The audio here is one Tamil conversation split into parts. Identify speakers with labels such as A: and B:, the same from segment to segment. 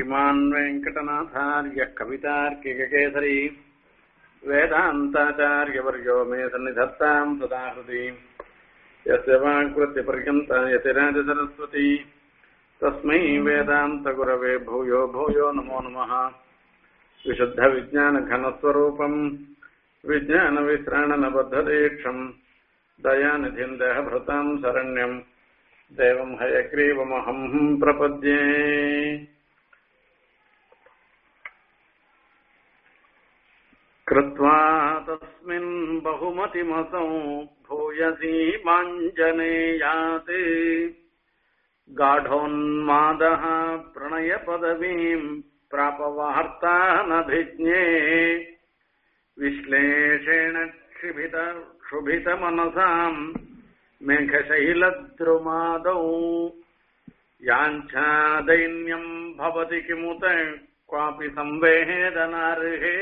A: श्रीमान् वेङ्कटनाथार्य कवितार्किककेसरी वेदान्ताचार्यवर्यो मे सन्निधत्ताम् सदा हृदि यस्य वाक्कृत्यपर्यन्ता यतिराजसरस्वती तस्मै वेदान्तगुरवे भूयो भूयो नमो नमः विशुद्धविज्ञानघनस्वरूपम् विज्ञानविश्राणनबद्धदीक्षम् दयानिधिम् देहभृताम् शरण्यम् देवम् हयग्रीवमहम् प्रपद्ये कृत्वा तस्मिन् बहुमतिमसौ भूयसी माञ्जनेयात् गाढोन्मादः प्रणयपदवीम् प्रापवार्तानभिज्ञे विश्लेषेण क्षिभित क्षुभितमनसाम् मेघशैलद्रुमादौ याञ्छादैन्यम् भवति किमुत क्वापि संवेदनार्हे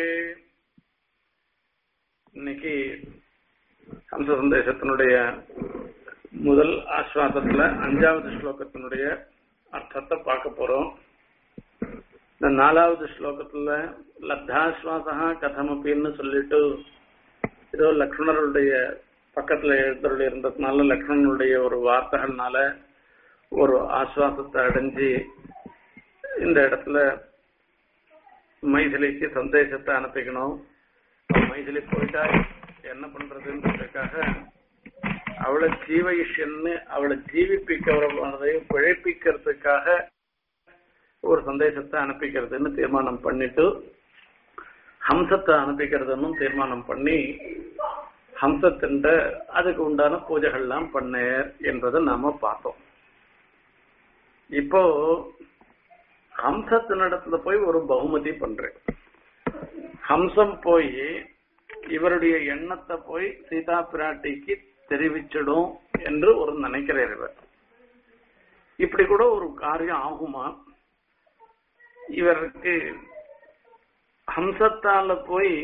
A: இன்னைக்கு ஹம்ச சந்தேசத்தினுடைய முதல் ஆஸ்வாசத்துல அஞ்சாவது ஸ்லோகத்தினுடைய அர்த்தத்தை பார்க்க போறோம் இந்த நாலாவது ஸ்லோகத்துல லப்தாஸ்வாசா கதமப்பின்னு சொல்லிட்டு ஏதோ லக்ஷ்மணருடைய பக்கத்துல எழுத்தருடைய இருந்ததுனால லக்ஷ்மணனுடைய ஒரு வார்த்தைகள்னால ஒரு ஆஸ்வாசத்தை அடைஞ்சு இந்த இடத்துல மைதிலிக்கு சந்தேசத்தை அனுப்பிக்கணும் மைதிலி போயிட்டா என்ன பண்றதுன்றதுக்காக அவளை ஜீவயிஷ்யன்னு அவளை ஜீவிப்பிக்கிறதையும் பிழைப்பிக்கிறதுக்காக ஒரு சந்தேசத்தை அனுப்பிக்கிறதுன்னு தீர்மானம் பண்ணிட்டு ஹம்சத்தை அனுப்பிக்கிறதுன்னு தீர்மானம் பண்ணி ஹம்சத்தின் அதுக்கு உண்டான பூஜைகள்லாம் பண்ணேர் என்பதை நாம பார்த்தோம் இப்போ ஹம்சத்தினிடத்துல போய் ஒரு பகுமதி பண்றேன் ஹம்சம் போய் இவருடைய எண்ணத்தை போய் சீதா பிராட்டிக்கு தெரிவிச்சிடும் என்று ஒரு நினைக்கிறார் இவர் இப்படி கூட ஒரு காரியம் ஆகுமா இவருக்கு ஹம்சத்தால போய்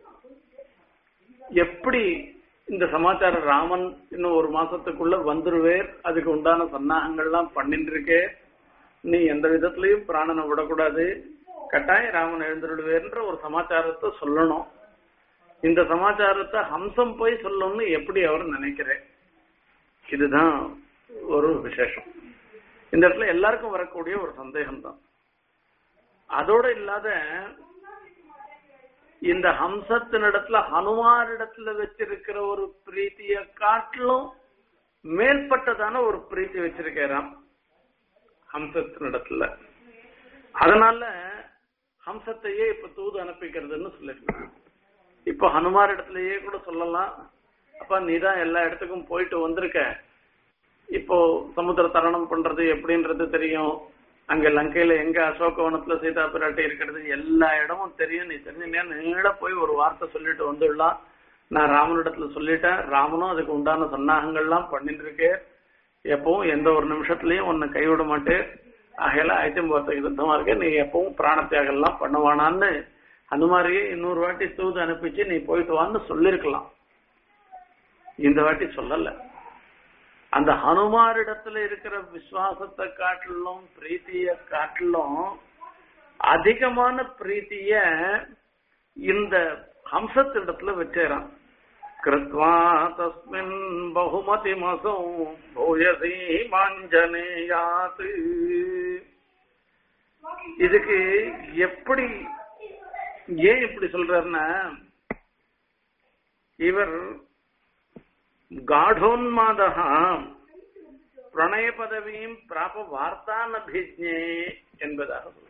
A: எப்படி இந்த சமாச்சாரம் ராமன் இன்னும் ஒரு மாசத்துக்குள்ள வந்துருவேர் அதுக்கு உண்டான சன்னாகங்கள்லாம் பண்ணிட்டு இருக்கே நீ எந்த விதத்திலையும் பிராணனை விடக்கூடாது கட்டாயம் ராமன் எழுந்துருடுவேர்ன்ற ஒரு சமாச்சாரத்தை சொல்லணும் இந்த சமாச்சாரத்தை ஹம்சம் போய் சொல்லணும்னு எப்படி அவர் நினைக்கிறேன் இதுதான் ஒரு விசேஷம் இந்த இடத்துல எல்லாருக்கும் வரக்கூடிய ஒரு சந்தேகம் தான் அதோட இல்லாத இந்த ஹம்சத்தினிடத்துல ஹனுமாரிடத்துல வச்சிருக்கிற ஒரு பிரீத்திய காட்டிலும் மேற்பட்டதான ஒரு பிரீத்தி வச்சிருக்கிறான் ஹம்சத்தினிடத்துல அதனால ஹம்சத்தையே இப்ப தூது அனுப்பிக்கிறதுன்னு சொல்லிருக்காங்க இப்ப ஹனுமார் இடத்துலயே கூட சொல்லலாம் அப்ப நீதான் எல்லா இடத்துக்கும் போயிட்டு வந்திருக்க இப்போ சமுத்திர தரணம் பண்றது எப்படின்றது தெரியும் அங்க லங்கையில எங்க அசோகவனத்துல சீதா பிராட்டி இருக்கிறது எல்லா இடமும் தெரியும் நீ தெரிஞ்சீங்க நீட போய் ஒரு வார்த்தை சொல்லிட்டு வந்துடலாம் நான் ராமனிடத்துல சொல்லிட்டேன் ராமனும் அதுக்கு உண்டான சன்னாகங்கள்லாம் பண்ணிட்டு இருக்கேன் எப்பவும் எந்த ஒரு நிமிஷத்துலயும் உன்னை கைவிட மாட்டேன் ஆகையில ஐட்டம் போறதுக்கு சுத்தமா இருக்க நீ எப்பவும் பிராணத்தியாகம் எல்லாம் பண்ணுவானான்னு அந்த மாதிரியே இன்னொரு வாட்டி தூது அனுப்பிச்சு நீ போயிட்டு வான்னு சொல்லிருக்கலாம் இந்த வாட்டி சொல்லல அந்த ஹனுமாரிடத்துல இருக்கிற விசுவாசத்தை காட்டிலும் பிரீத்திய காட்டிலும் அதிகமான பிரீத்திய இந்த ஹம்சத்திடத்துல வச்சேறான் கிருத்வா தஸ்மின் பகுமதி மசோ பூயசி மாஞ்சனேயாத்து இதுக்கு எப்படி ஏன் இப்படி சொல்றாருன்னா இவர் காடோன்மாதா பிரணய பதவியும் பிராப வார்த்தானபிஜே என்பதாக சொல்றார்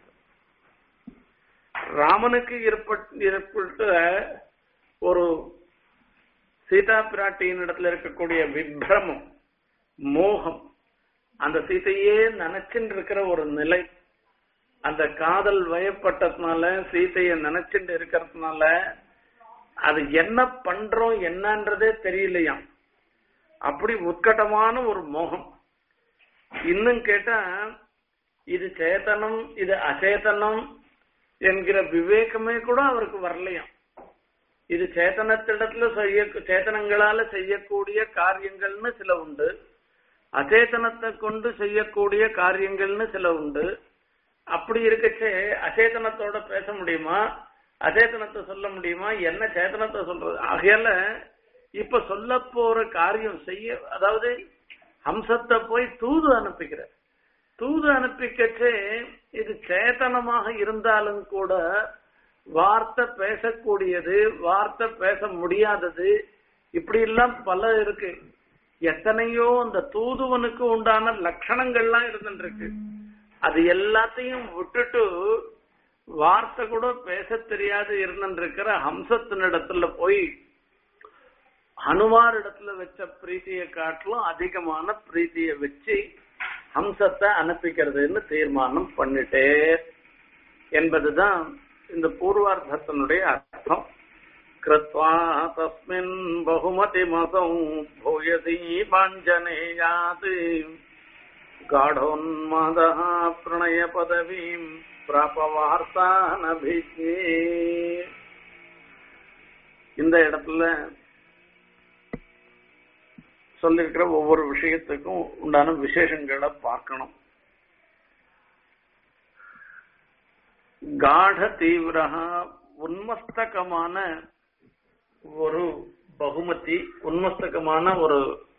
A: ராமனுக்கு ஏற்பட்ட ஒரு சீதா பிராட்டியின் இடத்துல இருக்கக்கூடிய விப்ரமம் மோகம் அந்த சீதையே நினைச்சுட்டு இருக்கிற ஒரு நிலை அந்த காதல் வயப்பட்டதுனால சீதைய நினைச்சுட்டு இருக்கிறதுனால அது என்ன பண்றோம் என்னன்றதே தெரியலையாம் அப்படி உட்கட்டமான ஒரு மோகம் இன்னும் கேட்டா இது சேத்தனம் இது அச்சேதனம் என்கிற விவேகமே கூட அவருக்கு வரலையாம் இது சேத்தனத்திடத்துல செய்ய சேத்தனங்களால செய்யக்கூடிய காரியங்கள்னு சில உண்டு அச்சேதனத்தை கொண்டு செய்யக்கூடிய காரியங்கள்னு சில உண்டு அப்படி இருக்கச்சே அச்சேதனத்தோட பேச முடியுமா அச்சேதனத்தை சொல்ல முடியுமா என்ன சேதனத்தை சொல்றது ஆகையால இப்ப சொல்ல போற காரியம் செய்ய அதாவது ஹம்சத்தை போய் தூது அனுப்பிக்கிற தூது அனுப்பிக்கச்சே இது சேத்தனமாக இருந்தாலும் கூட வார்த்தை பேசக்கூடியது வார்த்தை பேச முடியாதது இப்படி எல்லாம் பல இருக்கு எத்தனையோ அந்த தூதுவனுக்கு உண்டான லட்சணங்கள்லாம் இருந்துருக்கு அது எல்லாத்தையும் விட்டுட்டு வார்த்தை கூட பேச தெரியாது இருந்துருக்கிற ஹம்சத்தினிடத்துல போய் ஹனுமார் இடத்துல வச்ச பிரீத்தியை காட்டிலும் அதிகமான பிரீத்தியை வச்சு ஹம்சத்தை அனுப்பிக்கிறதுன்னு தீர்மானம் பண்ணிட்டே என்பதுதான் இந்த பூர்வார்த்தத்தினுடைய அர்த்தம் கிருத்வா தஸ்மின் பகுமதி மசம் பூயசி பாஞ்சனேயாத் காடோன்மாத பிரணய பதவீம் பிராபவார்த்தானபிஜே இந்த இடத்துல சொல்லிருக்கிற ஒவ்வொரு விஷயத்துக்கும் உண்டான விசேஷங்களை பார்க்கணும் காட தீவிரா உன்மஸ்தகமான ஒரு பகுமதி உன்மஸ்தகமான ஒரு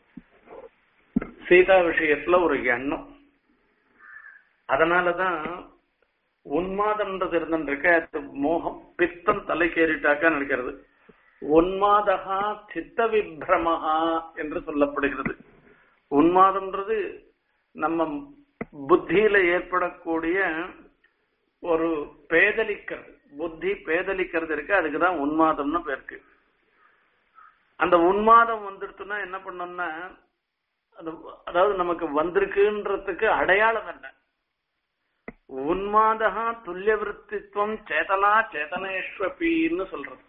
A: சீதா விஷயத்துல ஒரு எண்ணம் அதனாலதான் உன்மாதம்ன்றது இருந்துருக்க அது மோகம் பித்தம் தலைக்கேறிட்டாக்கா நினைக்கிறது உன்மாதகா சித்த விப்ரமஹா என்று சொல்லப்படுகிறது உன்மாதம்ன்றது நம்ம புத்தியில ஏற்படக்கூடிய ஒரு பேதலிக்கிறது புத்தி பேதலிக்கிறது இருக்கு அதுக்குதான் உன்மாதம்னு பேருக்கு அந்த உன்மாதம் வந்துடுச்சுன்னா என்ன பண்ணோம்னா அது அதாவது நமக்கு வந்திருக்குன்றதுக்கு அடையாளம் என்ன உன்மாதகா துல்லிய விற்த்தித்வம் சேதனா சேதனேஸ்வபின்னு சொல்றது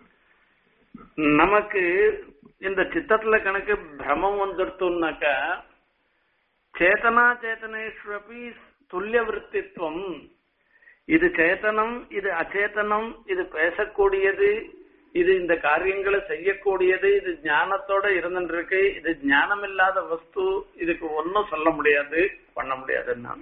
A: நமக்கு இந்த சித்தத்துல கணக்கு பிரமம் வந்துடுத்துனாக்கா சேதனா சேதனேஸ்வபி துல்லிய விற்த்தித்வம் இது சேத்தனம் இது அச்சேதனம் இது பேசக்கூடியது இது இந்த காரியங்களை செய்யக்கூடியது இது ஞானத்தோட இருந்துருக்கு இது ஞானம் இல்லாத வஸ்து இதுக்கு ஒன்னும் சொல்ல முடியாது பண்ண முடியாதுன்னா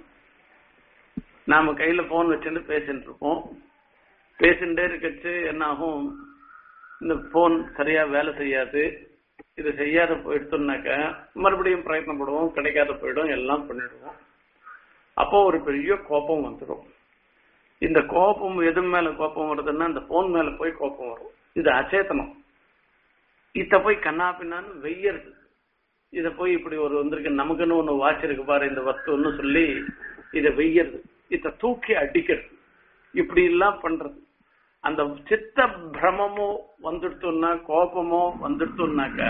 A: நாம கையில போன் வச்சுட்டு பேசிட்டு இருப்போம் பேசிட்டே இருக்கச்சு என்ன ஆகும் இந்த போன் சரியா வேலை செய்யாது இது செய்யாத போயிடுத்துனாக்க மறுபடியும் பிரயத்னப்படுவோம் கிடைக்காத போயிடும் எல்லாம் பண்ணிடுவோம் அப்போ ஒரு பெரிய கோபம் வந்துடும் இந்த கோபம் எது மேல கோபம் வருதுன்னா இந்த போன் மேல போய் கோபம் வரும் இது அச்சேதனம் இத போய் கண்ணா பின்னான்னு வெய்யறது இத போய் இப்படி ஒரு வந்திருக்கு நமக்குன்னு ஒண்ணு வாட்ச் இருக்கு பாரு இந்த வஸ்துன்னு சொல்லி இத வெய்யறது இத தூக்கி அடிக்கிறது இப்படி எல்லாம் பண்றது அந்த சித்த பிரமமோ வந்துடுத்தோம்னா கோபமோ வந்துடுத்தோம்னாக்க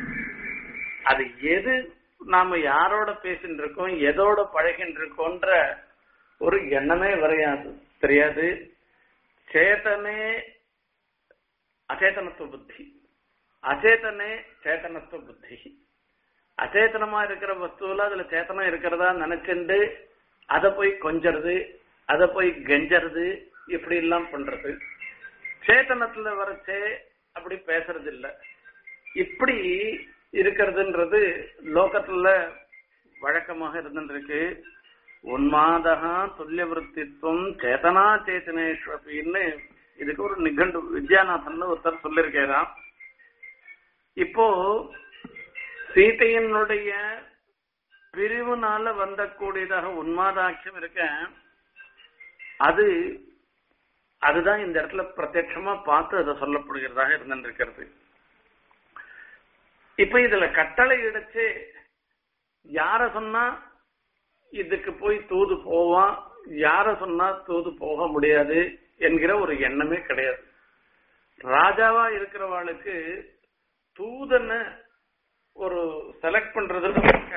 A: அது எது நாம யாரோட பேசிட்டு இருக்கோம் எதோட பழகின்னு இருக்கோன்ற ஒரு எண்ணமே வரையாது தெரியாது சேதனே அச்சேதனத்துவ புத்தி அச்சேதனே சேத்தனத்துவ புத்தி அச்சேதனமா இருக்கிற வஸ்துவில அதுல சேத்தனம் இருக்கிறதா நினைச்சுண்டு அதை போய் கொஞ்சறது அதை போய் கெஞ்சறது இப்படி எல்லாம் பண்றது சேத்தனத்துல வரச்சே அப்படி பேசுறது இல்ல இப்படி இருக்கிறதுன்றது லோகத்துல வழக்கமாக இருந்துருக்கு உன்மாதகா துல்லிய விற்த்தித்வம் சேதனா சேத்தனேஸ்வபின்னு இதுக்கு ஒரு நிகண்டு வித்யாநாதன் ஒருத்தர் சொல்லியிருக்கிறான் இப்போ சீதையனுடைய பிரிவுனால வந்தக்கூடியதாக உன்மாதாட்சியம் இருக்க அது அதுதான் இந்த இடத்துல பிரத்யட்சமா பார்த்து அதை சொல்லப்படுகிறதாக இருந்திருக்கிறது இப்ப இதுல கட்டளை இடைச்சு யார சொன்னா இதுக்கு போய் தூது போவான் யார சொன்னா தூது போக முடியாது என்கிற ஒரு எண்ணமே கிடையாது ராஜாவா இருக்கிறவாளுக்கு தூதனை ஒரு செலக்ட் பண்றது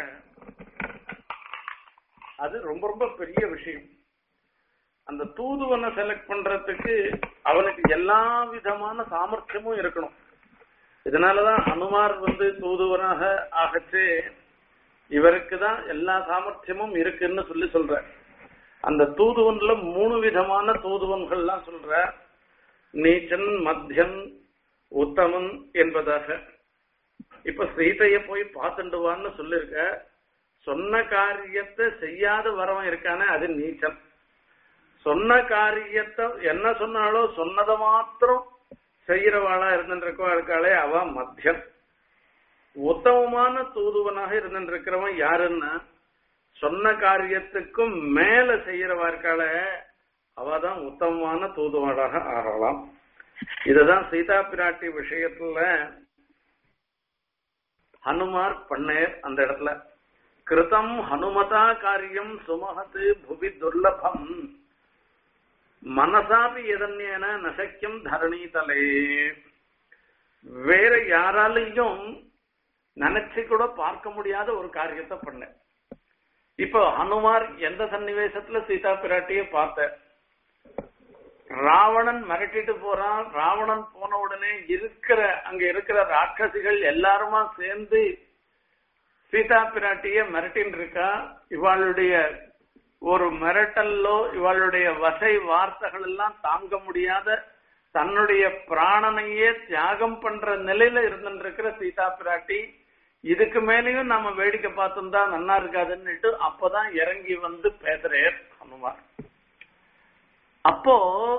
A: அது ரொம்ப ரொம்ப பெரிய விஷயம் அந்த தூதுவனை செலக்ட் பண்றதுக்கு அவனுக்கு எல்லா விதமான சாமர்த்தியமும் இருக்கணும் இதனாலதான் அனுமார் வந்து தூதுவனாக ஆகச்சு இவருக்கு தான் எல்லா சாமர்த்தியமும் இருக்குன்னு சொல்லி சொல்ற அந்த தூதுவன்ல மூணு விதமான தூதுவன்கள்லாம் சொல்ற நீச்சன் மத்தியன் உத்தமன் என்பதாக இப்ப சீதைய போய் பார்த்துட்டு வான்னு சொல்லிருக்க சொன்ன காரியத்தை செய்யாத வரவன் இருக்கானே அது நீச்சன் சொன்ன காரியத்தை என்ன சொன்னாலோ சொன்னதை மாத்திரம் செய்யறவாளா இருந்துருக்கவா இருக்காளே அவ மத்தியம் உத்தமமான தூதுவனாக இருந்துருக்கிறவன் யாருன்னா சொன்ன காரியத்துக்கும் மேல செய்யறவா இருக்காளே அவதான் உத்தமமான தூதுவனாக ஆகலாம் இதுதான் சீதா பிராட்டி விஷயத்துல ஹனுமார் பண்ணேர் அந்த இடத்துல கிருதம் ஹனுமதா காரியம் சுமஹத் புவி துர்லபம் மனசாபி எதன்யன நசக்கியம் தரணீதலே வேற யாராலையும் நினைச்சு கூட பார்க்க முடியாத ஒரு காரியத்தை பண்ண இப்போ ஹனுமார் எந்த சன்னிவேசத்துல சீதா பிராட்டிய பார்த்த ராவணன் மிரட்டிட்டு போறான் ராவணன் போன உடனே இருக்கிற அங்க இருக்கிற ராட்சசிகள் எல்லாருமா சேர்ந்து சீதா பிராட்டிய மிரட்டின் இருக்கா இவாளுடைய ஒரு மிரட்டல்லோ இவளுடைய வசை வார்த்தைகள் எல்லாம் தாங்க முடியாத தன்னுடைய பிராணனையே தியாகம் பண்ற நிலையில இருந்துருக்கிற சீதா பிராட்டி இதுக்கு மேலேயும் நாம வேடிக்கை பார்த்திருந்தா நன்னா இருக்காதுன்னுட்டு அப்பதான் இறங்கி வந்து பேசுறேர் ஹனுமார் அப்போ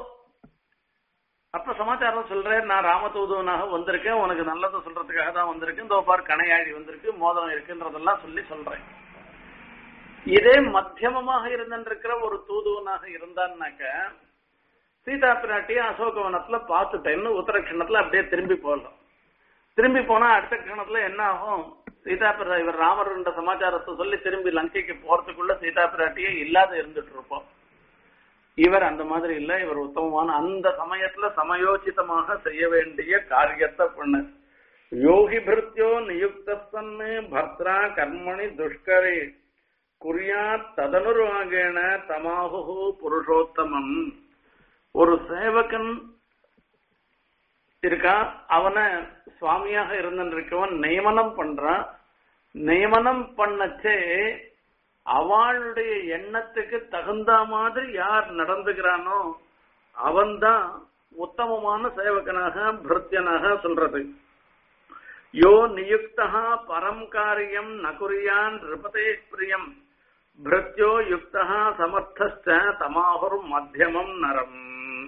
A: அப்ப சமாச்சாரம் சொல்றேன் நான் ராமதூதவனாக வந்திருக்கேன் உனக்கு நல்லதை சொல்றதுக்காக தான் வந்திருக்கேன் இந்த பார் கணையாழி வந்திருக்கு மோதிரம் இருக்குன்றதெல்லாம் சொல்லி சொல்றேன் இதே மத்தியமமாக இருந்திருக்கிற ஒரு தூதுவனாக இருந்தான்னாக்க சீதா பிராட்டிய அசோகவனத்துல பார்த்துட்டேன்னு உத்தரக்ஷணத்துல அப்படியே திரும்பி போகலாம் திரும்பி போனா அடுத்த கணத்துல என்ன ஆகும் சீதா பிரா இவர் ராமர் என்ற சமாச்சாரத்தை சொல்லி திரும்பி லங்கைக்கு போறதுக்குள்ள சீதா பிராட்டியே இல்லாத இருந்துட்டு இருப்போம் இவர் அந்த மாதிரி இல்ல இவர் உத்தமமான அந்த சமயத்துல சமயோசிதமாக செய்ய வேண்டிய காரியத்தை பண்ண யோகி பிருத்தியோ நியுக்தன்னு பர்த்ரா கர்மணி துஷ்கரே குறியா ததனுருவாகேன தமாகு புருஷோத்தமம் ஒரு சேவகன் இருக்கா அவனை சுவாமியாக இருந்திருக்கவன் நியமனம் பண்றான் நியமனம் பண்ணச்சே அவளுடைய எண்ணத்துக்கு தகுந்த மாதிரி யார் நடந்துக்கிறானோ அவன்தான் உத்தமமான சேவகனாக பிருத்தியனாக சொல்றது யோ நியுக்தா பரம் காரியம் நகுரியான் ரிபதே பிரியம் பிருத்யோ யுக்தா சமர்த்த தமாகுர் மத்தியமம் நரம்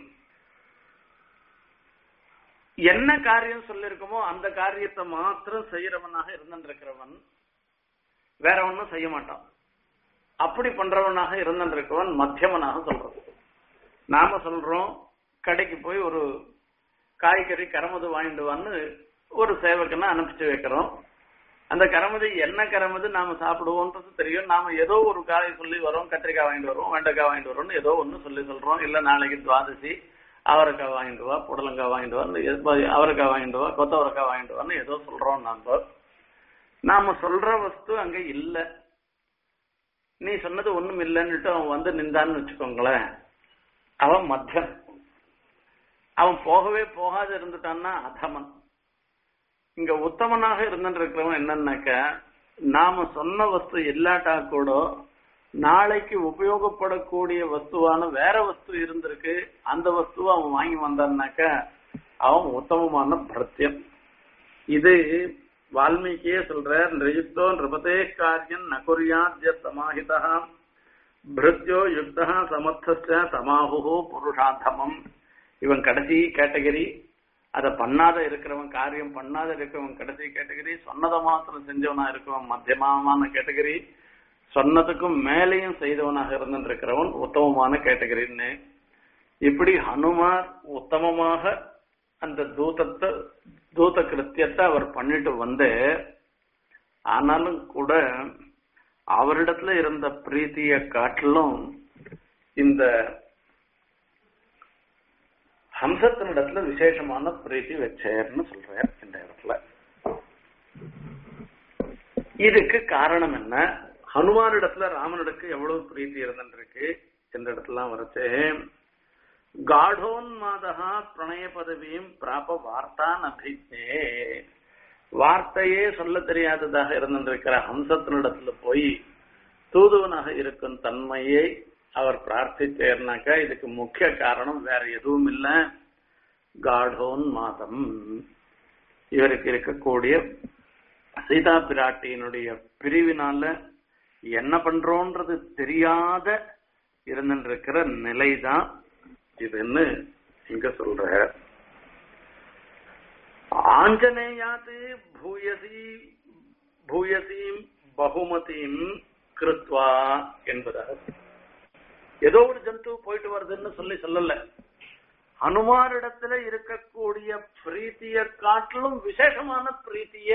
A: என்ன காரியம் சொல்லிருக்கோமோ அந்த காரியத்தை மாத்திரம் செய்யறவனாக இருந்திருக்கிறவன் வேற ஒன்னும் செய்ய மாட்டான் அப்படி பண்றவனாக இருந்திருக்கவன் மத்தியமனாக சொல்றது நாம சொல்றோம் கடைக்கு போய் ஒரு காய்கறி கரமது வாங்கிட்டு வான்னு ஒரு சேவகனை அனுப்பிச்சு வைக்கிறோம் அந்த கரமது என்ன கரமது நாம சாப்பிடுவோன்றது தெரியும் நாம ஏதோ ஒரு காய் சொல்லி வரோம் கத்திரிக்காய் வாங்கிட்டு வரோம் வெண்டைக்காய் வாங்கிட்டு வரோம்னு ஏதோ ஒண்ணு சொல்லி சொல்றோம் இல்ல நாளைக்கு துவாதசி அவரைக்காய் வாங்கிட்டு வா புடலங்காய் வாங்கிட்டு வா அவரைக்காய் வாங்கிட்டு வா கொத்தவரைக்காய் வாங்கிட்டு வான்னு ஏதோ சொல்றோம் நாம நாம சொல்ற வஸ்து அங்க இல்ல நீ சொன்னது ஒண்ணும் இல்லைன்னுட்டு அவன் வந்து நின்றான்னு வச்சுக்கோங்களேன் அவன் மத்தியம் அவன் போகவே போகாது இருந்துட்டான்னா அதமன் இங்க உத்தமனாக இருந்துருக்கிறவன் என்னன்னாக்க நாம சொன்ன வஸ்து இல்லாட்டா கூட நாளைக்கு உபயோகப்படக்கூடிய வஸ்துவான வேற வஸ்து இருந்திருக்கு அந்த வஸ்துவை அவன் வாங்கி வந்தான்னாக்க அவன் உத்தமமான பிரத்தியம் இது வால்மீகியே சொல்ற நிருயுக்தோ நிருபதே காரியம் நகுரியாத்ய சமாஹிதா பிருத்யோ யுக்தா சமர்த்த சமாஹு புருஷாத்தமம் இவன் கடைசி கேட்டகரி அதை பண்ணாத இருக்கிறவன் காரியம் பண்ணாத இருக்கிறவன் கடைசி கேட்டகரி சொன்னதை மாத்திரம் செஞ்சவனா இருக்கவன் மத்தியமான கேட்டகரி சொன்னதுக்கும் மேலேயும் செய்தவனாக இருந்திருக்கிறவன் உத்தமமான கேட்டகரின்னு இப்படி ஹனுமார் உத்தமமாக அந்த தூதத்தை தூத கிருத்தியத்தை அவர் பண்ணிட்டு வந்து ஆனாலும் கூட அவரிடத்துல இருந்த பிரீத்திய காட்டிலும் இந்த ஹம்சத்தினிடத்துல விசேஷமான பிரீத்தி வச்சேர்னு சொல்றார் இந்த இடத்துல இதுக்கு காரணம் என்ன ஹனுமானிடத்துல ராமனிடக்கு எவ்வளவு பிரீத்தி இருந்துருக்கு இந்த இடத்துல வரச்சே காடோன்மாதா பிரணய பதவியும் பிராப வார்த்தான் அபிஜே வார்த்தையே சொல்ல தெரியாததாக இருந்திருக்கிற ஹம்சத்தினிடத்துல போய் தூதுவனாக இருக்கும் தன்மையை அவர் பிரார்த்திச்சேர்னாக்கா இதுக்கு முக்கிய காரணம் வேற எதுவும் இல்ல காடோன் மாதம் இவருக்கு இருக்கக்கூடிய சீதா பிராட்டியினுடைய பிரிவினால என்ன பண்றோன்றது தெரியாத இருந்துருக்கிற நிலைதான் இதுன்னு இங்க சொல்ற ஆஞ்சநேயாத்து பூயசி பூயசீம் பகுமதியும் கிருத்வா என்பதாக ஏதோ ஒரு ஜந்து போயிட்டு வருதுன்னு சொல்லி சொல்லல ஹனுமாரிடத்துல இருக்கக்கூடிய பிரீத்திய காட்டிலும் விசேஷமான பிரீத்திய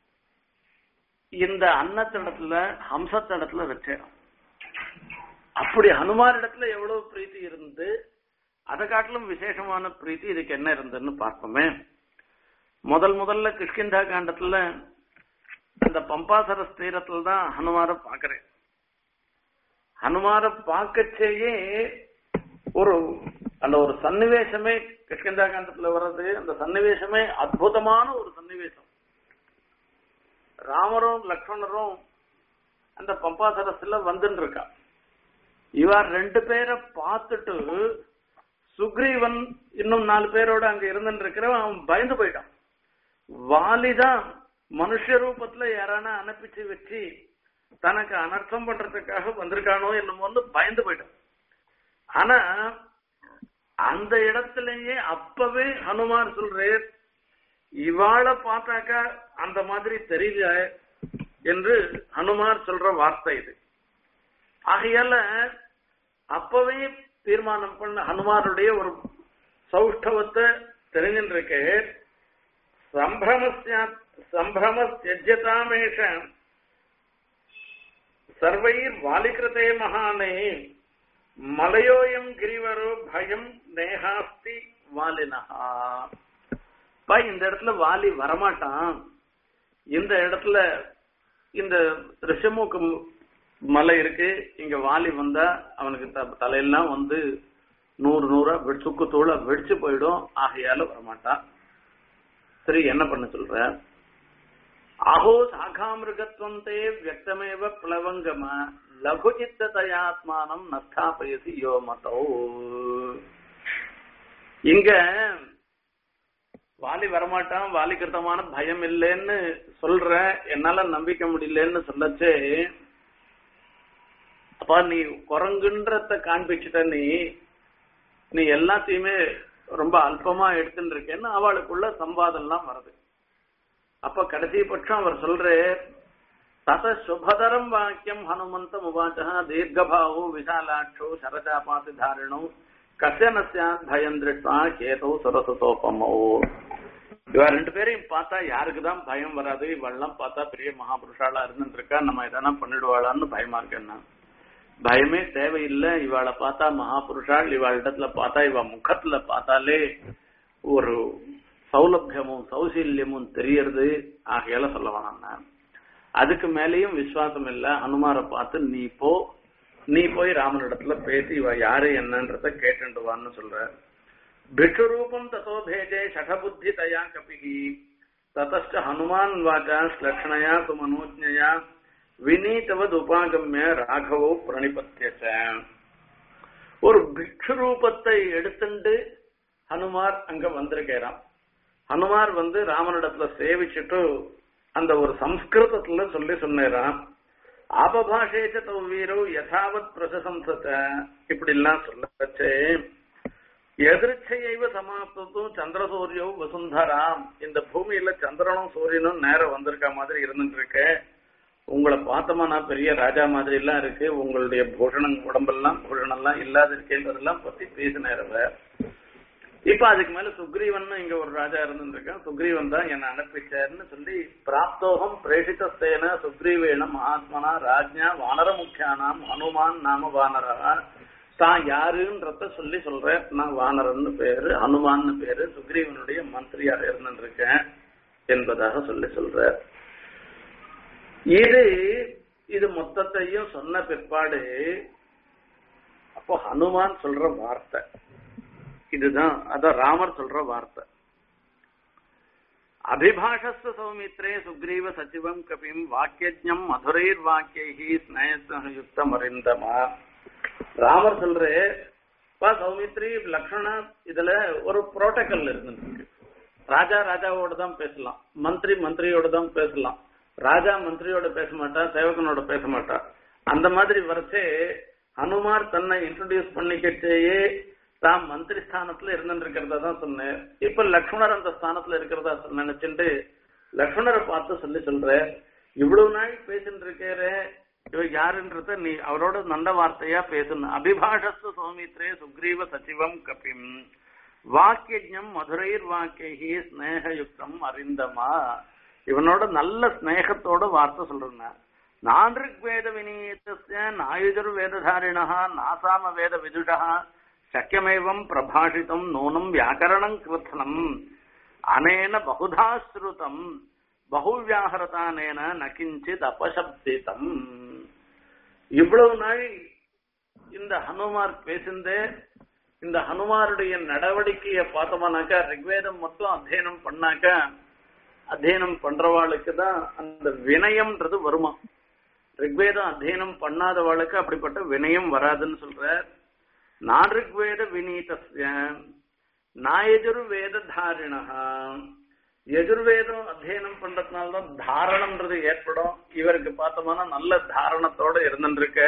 A: இந்த அன்னத்திடத்துல ஹம்சத்திடத்துல வச்சேன் அப்படி ஹனுமாரிடத்துல எவ்வளவு பிரீத்தி இருந்து அதை காட்டிலும் விசேஷமான பிரீத்தி இதுக்கு என்ன இருந்ததுன்னு பார்ப்போமே முதல் முதல்ல கிஷ்கிந்தா காண்டத்துல அந்த பம்பாசர தீரத்துல தான் ஹனுமார பாக்குறேன் ஹனுமார பார்க்கச்சேயே ஒரு அந்த ஒரு சன்னிவேசமே கிஷ்கிந்தா காண்டத்துல வர்றது அந்த சன்னிவேசமே அற்புதமான ஒரு சன்னிவேசம் ராமரும் லக்ஷ்மணரும் அந்த பம்பாசரஸ்ல வந்துட்டு இருக்கா இவர் ரெண்டு பேரை பார்த்துட்டு சுக்ரீவன் இன்னும் நாலு பேரோட அங்க இருந்துட்டு இருக்கிறவன் அவன் பயந்து போயிட்டான் வாலிதான் மனுஷ ரூபத்துல யாரான அனுப்பிச்சு வச்சு தனக்கு அனர்த்தம் பண்றதுக்காக வந்திருக்கானோ என்னமோன்னு பயந்து போயிட்டான் ஆனா அந்த இடத்திலேயே அப்பவே ஹனுமான் சொல்றேன் இவாளை பார்த்தாக்கா அந்த மாதிரி தெரியல என்று ஹனுமார் சொல்ற வார்த்தை இது ஆகையால அப்பவே தீர்மானம் பண்ண ஹனுமாருடைய ஒரு சௌஷ்டவத்தை தெரிஞ்சிருக்கு சம்பிரமஸ்யா சம்பிரமஸ்யஜதாமேஷ சர்வைர் வாலிகிருதே மகானே மலையோயம் கிரிவரோ பயம் நேகாஸ்தி வாலினஹா பா இந்த இடத்துல வாலி வரமாட்டான் இந்த இடத்துல இந்த ரிஷமுக்கு மலை இருக்கு இங்க வாலி வந்தா அவனுக்கு த- தலையெல்லாம் வந்து நூறு நூறா வெடி- சுக்கு தூள வெடிச்சு போயிடும் ஆகையால வரமாட்டான் சரி என்ன பண்ண சொல்ற அஹோ சாகாமிருகத்வம் தே வியக்தமேவ பிளவங்கம லகு சித்ததயாத்மானம் நஸ்தாபயசி யோ மதோ இங்க வாலி வரமாட்டான் வாலி கிருத்தமான பயம் இல்லைன்னு சொல்ற என்னால நம்பிக்க முடியலன்னு சொல்லச்சே அப்பா நீ குரங்குன்றத காண்பிச்சுட்ட நீ நீ எல்லாத்தையுமே ரொம்ப அல்பமா எடுத்துட்டு இருக்கேன்னு அவளுக்குள்ள சம்வாதம் எல்லாம் வருது அப்ப கடைசி பட்சம் அவர் சொல்ற தத சுபதரம் வாக்கியம் ஹனுமந்தம் உவாச்சா தீர்க்கபாவோ விஷாலாட்சோ சரஜாபாசி தாரிணோ கசிய நசியாத் பயம் திருஷ்டா கேதோ சுரசுதோபமோ இவ ரெண்டு பேரையும் பார்த்தா யாருக்கு தான் பயம் வராது இவெல்லாம் பார்த்தா பெரிய மகாபுருஷாலா இருந்துட்டு இருக்கா நம்ம எதனா பண்ணிடுவாளான்னு பயமா இருக்கேன்னா பயமே தேவையில்லை இவாளை பார்த்தா மகாபுருஷாள் இவாள் இடத்துல பார்த்தா இவ முகத்துல பார்த்தாலே ஒரு சௌலபியமும் சௌசல்யமும் தெரியறது ஆகையால சொல்ல வேணாம் அதுக்கு மேலேயும் விசுவாசம் இல்ல ஹனுமாரை பார்த்து நீ போ நீ போய் ராமனிடத்துல பேசி இவ யாரு என்னன்றத கேட்டுண்டு வான்னு சொல்ற பிக்ஷு ரூபம் ததோ பேஜே ஷடபுத்தி தயா கபிகி ததச்ச ஹனுமான் வாச்சா ஸ்லக்ஷணையா சுமனோஜ்ஞயா வினீதவத் உபாகம்ய ராகவோ பிரணிபத்தியச்ச ஒரு பிக்ஷு ரூபத்தை எடுத்துண்டு ஹனுமார் அங்க வந்திருக்கிறான் ஹனுமார் வந்து ராமனிடத்துல சேவிச்சுட்டு அந்த ஒரு சம்ஸ்கிருதத்துல சொல்லி சொன்னாராம் ஆபபாஷேச்ச தௌ வீரோ யதாவத் பிரசசம்சத இப்படி எல்லாம் சொல்ல வச்சு எதிர்ச்சையைவ சமாப்தத்தும் சந்திரசூரியோ வசுந்தராம் இந்த பூமியில சந்திரனும் சூரியனும் நேரம் வந்திருக்க மாதிரி இருந்துட்டு இருக்க உங்களை பார்த்தோமா நான் பெரிய ராஜா மாதிரி எல்லாம் இருக்கு உங்களுடைய பூஷணம் உடம்பெல்லாம் பூஷணம் எல்லாம் இல்லாத இருக்கேன்றதெல்லாம் பத்தி பேசினார் இப்ப அதுக்கு மேல சுக்ரீவன் இங்க ஒரு ராஜா இருந்துருக்கான் சுக்ரீவன் தான் என்ன அனுப்பிச்சாருன்னு சொல்லி பிராப்தோகம் பிரேஷிதஸ்தேன சுக்ரீவேன மகாத்மனா ராஜ்யா வானர முக்கியானாம் ஹனுமான் நாம வானரா தான் யாருன்றத சொல்லி சொல்றேன் நான் வானரன்னு பேரு ஹனுமான்னு பேரு சுக்ரீவனுடைய மந்திரியா இருந்துருக்கேன் என்பதாக சொல்லி சொல்ற இது இது மொத்தத்தையும் சொன்ன பிற்பாடு அப்போ ஹனுமான் சொல்ற வார்த்தை இதுதான் அதான் ராமர் சொல்ற வார்த்தை அபிபாஷஸ்து சௌமித்ரே சுக்ரீவ சச்சிவம் கபிம் வாக்கியஜம் மதுரைர் வாக்கியை ஸ்நேயயுக்தம் அறிந்தமா ராமர் சொல்றே பா சௌமித்ரி லக்ஷ்மணா இதுல ஒரு புரோட்டோகால் இருக்கு ராஜா ராஜாவோட தான் பேசலாம் மந்திரி மந்திரியோட தான் பேசலாம் ராஜா மந்திரியோட பேச மாட்டா சேவகனோட பேச மாட்டா அந்த மாதிரி வரைச்சே ஹனுமார் தன்னை இன்ட்ரோடியூஸ் பண்ணிக்கிட்டேயே தாம் மந்திரி ஸ்தானத்துல இருந்துருக்கிறதா தான் சொன்னேன் இப்ப லக்ஷ்மணர் அந்த ஸ்தானத்துல இருக்கிறதா நினைச்சுட்டு லக்ஷ்மணரை பார்த்து சொல்லி சொல்ற இவ்வளவு நாள் பேசிட்டு இருக்கிற இவ யாருன்றத நீ அவரோட நல்ல வார்த்தையா பேசணும் அபிபாஷஸ்து சௌமித்ரே சுக்ரீவ சச்சிவம் கபிம் வாக்கியம் மதுரைர் வாக்கியி ஸ்நேகயுக்தம் அறிந்தமா இவனோட நல்ல ஸ்நேகத்தோட வார்த்தை சொல்றேன் நான் ரிக்வேத வினீதஸ்ய நாயுஜர் வேததாரிணா நாசாம வேத விதுஷா சக்கியமேவம் பிரபாஷிதம் நூனம் வியாக்கரணம் கிருத்தனம் அனேன பகுதா ஸ்ருதம் பகுவியாகரதானேன நகிஞ்சித் அபசப்திதம் இவ்வளவு நாள் இந்த ஹனுமார் பேசிந்தே இந்த ஹனுமாருடைய நடவடிக்கைய பார்த்தோம்னாக்கா ரிக்வேதம் மொத்தம் அத்தியனம் பண்ணாக்க அத்தியனம் பண்றவாளுக்கு தான் அந்த வினயம்ன்றது வருமா ரிக்வேதம் அத்தியனம் பண்ணாதவாளுக்கு அப்படிப்பட்ட வினயம் வராதுன்னு சொல்ற நான் ரிக்வேத வினீதஸ்ய நாயஜுர்வேத தாரிணா எதிர்வேதம் அத்தியனம் பண்றதுனாலதான் தாரணம்ன்றது ஏற்படும் இவருக்கு பார்த்தோம்னா நல்ல தாரணத்தோட இருந்துருக்க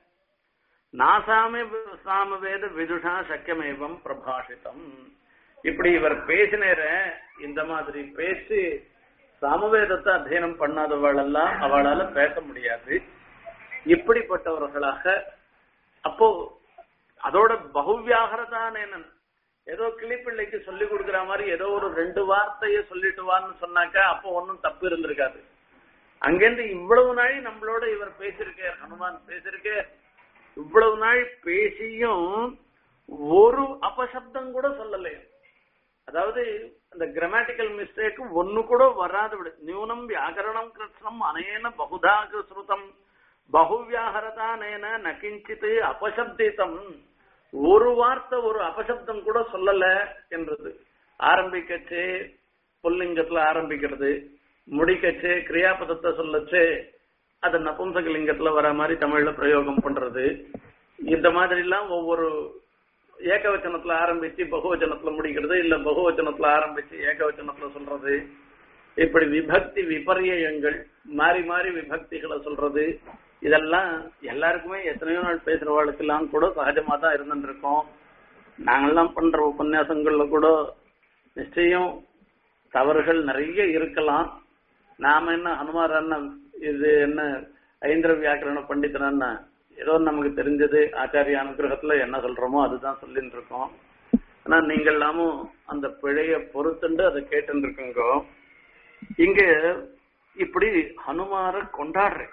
A: நாசாமி சாம வேத விதுஷா சக்கியமேவம் பிரபாஷிதம் இப்படி இவர் பேசினேர இந்த மாதிரி பேசி சாமவேதத்தை அத்தியனம் பண்ணாதவளெல்லாம் அவளால பேச முடியாது இப்படிப்பட்டவர்களாக அப்போ அதோட பகுவியாகரதானேனன் ஏதோ கிளிப்பிள்ளைக்கு சொல்லி கொடுக்குற மாதிரி ஏதோ ஒரு ரெண்டு வார்த்தைய சொல்லிட்டு வான்னு சொன்னாக்கா அப்போ ஒன்னும் தப்பு இருந்திருக்காது அங்கிருந்து இவ்வளவு நாள் நம்மளோட இவர் பேசியிருக்க ஹனுமான் பேசியிருக்க இவ்வளவு நாள் பேசியும் ஒரு அபசப்தம் கூட சொல்லலை அதாவது அந்த கிராமட்டிக்கல் மிஸ்டேக் ஒன்னு கூட வராது விடு நியூனம் வியாகரணம் கிருஷ்ணம் அனேன பகுதா ஸ்ருதம் பகுவியாகரதானேன நகிஞ்சித்து அபசப்தித்தம் ஒரு வார்த்தை ஒரு அபசப்தம் கூட சொல்லல என்றது ஆரம்பிக்கச்சு புல்லிங்கத்துல ஆரம்பிக்கிறது முடிக்கச்சு கிரியாபதத்தை சொல்லச்சு அது நபும்சக லிங்கத்துல வர மாதிரி தமிழ்ல பிரயோகம் பண்றது இந்த மாதிரி எல்லாம் ஒவ்வொரு ஏகவச்சனத்துல ஆரம்பிச்சு பகுவச்சனத்துல முடிக்கிறது இல்ல பகுவச்சனத்துல ஆரம்பிச்சு ஏகவச்சனத்துல சொல்றது இப்படி விபக்தி விபரியங்கள் மாறி மாறி விபக்திகளை சொல்றது இதெல்லாம் எல்லாருக்குமே எத்தனையோ நாள் பேசுறவாளுக்கெல்லாம் கூட சகஜமா தான் இருந்துட்டு இருக்கோம் நாங்கெல்லாம் பண்ற உபன்யாசங்கள்ல கூட நிச்சயம் தவறுகள் நிறைய இருக்கலாம் நாம என்ன ஹனுமார் அண்ணன் இது என்ன ஐந்திர வியாக்கரண பண்டிதனா ஏதோ நமக்கு தெரிஞ்சது ஆச்சாரிய அனுகிரகத்துல என்ன சொல்றோமோ அதுதான் சொல்லிட்டு இருக்கோம் ஆனா நீங்க எல்லாமும் அந்த பிழைய பொறுத்துண்டு அதை கேட்டு இருக்குங்க இங்க இப்படி ஹனுமார கொண்டாடுறேன்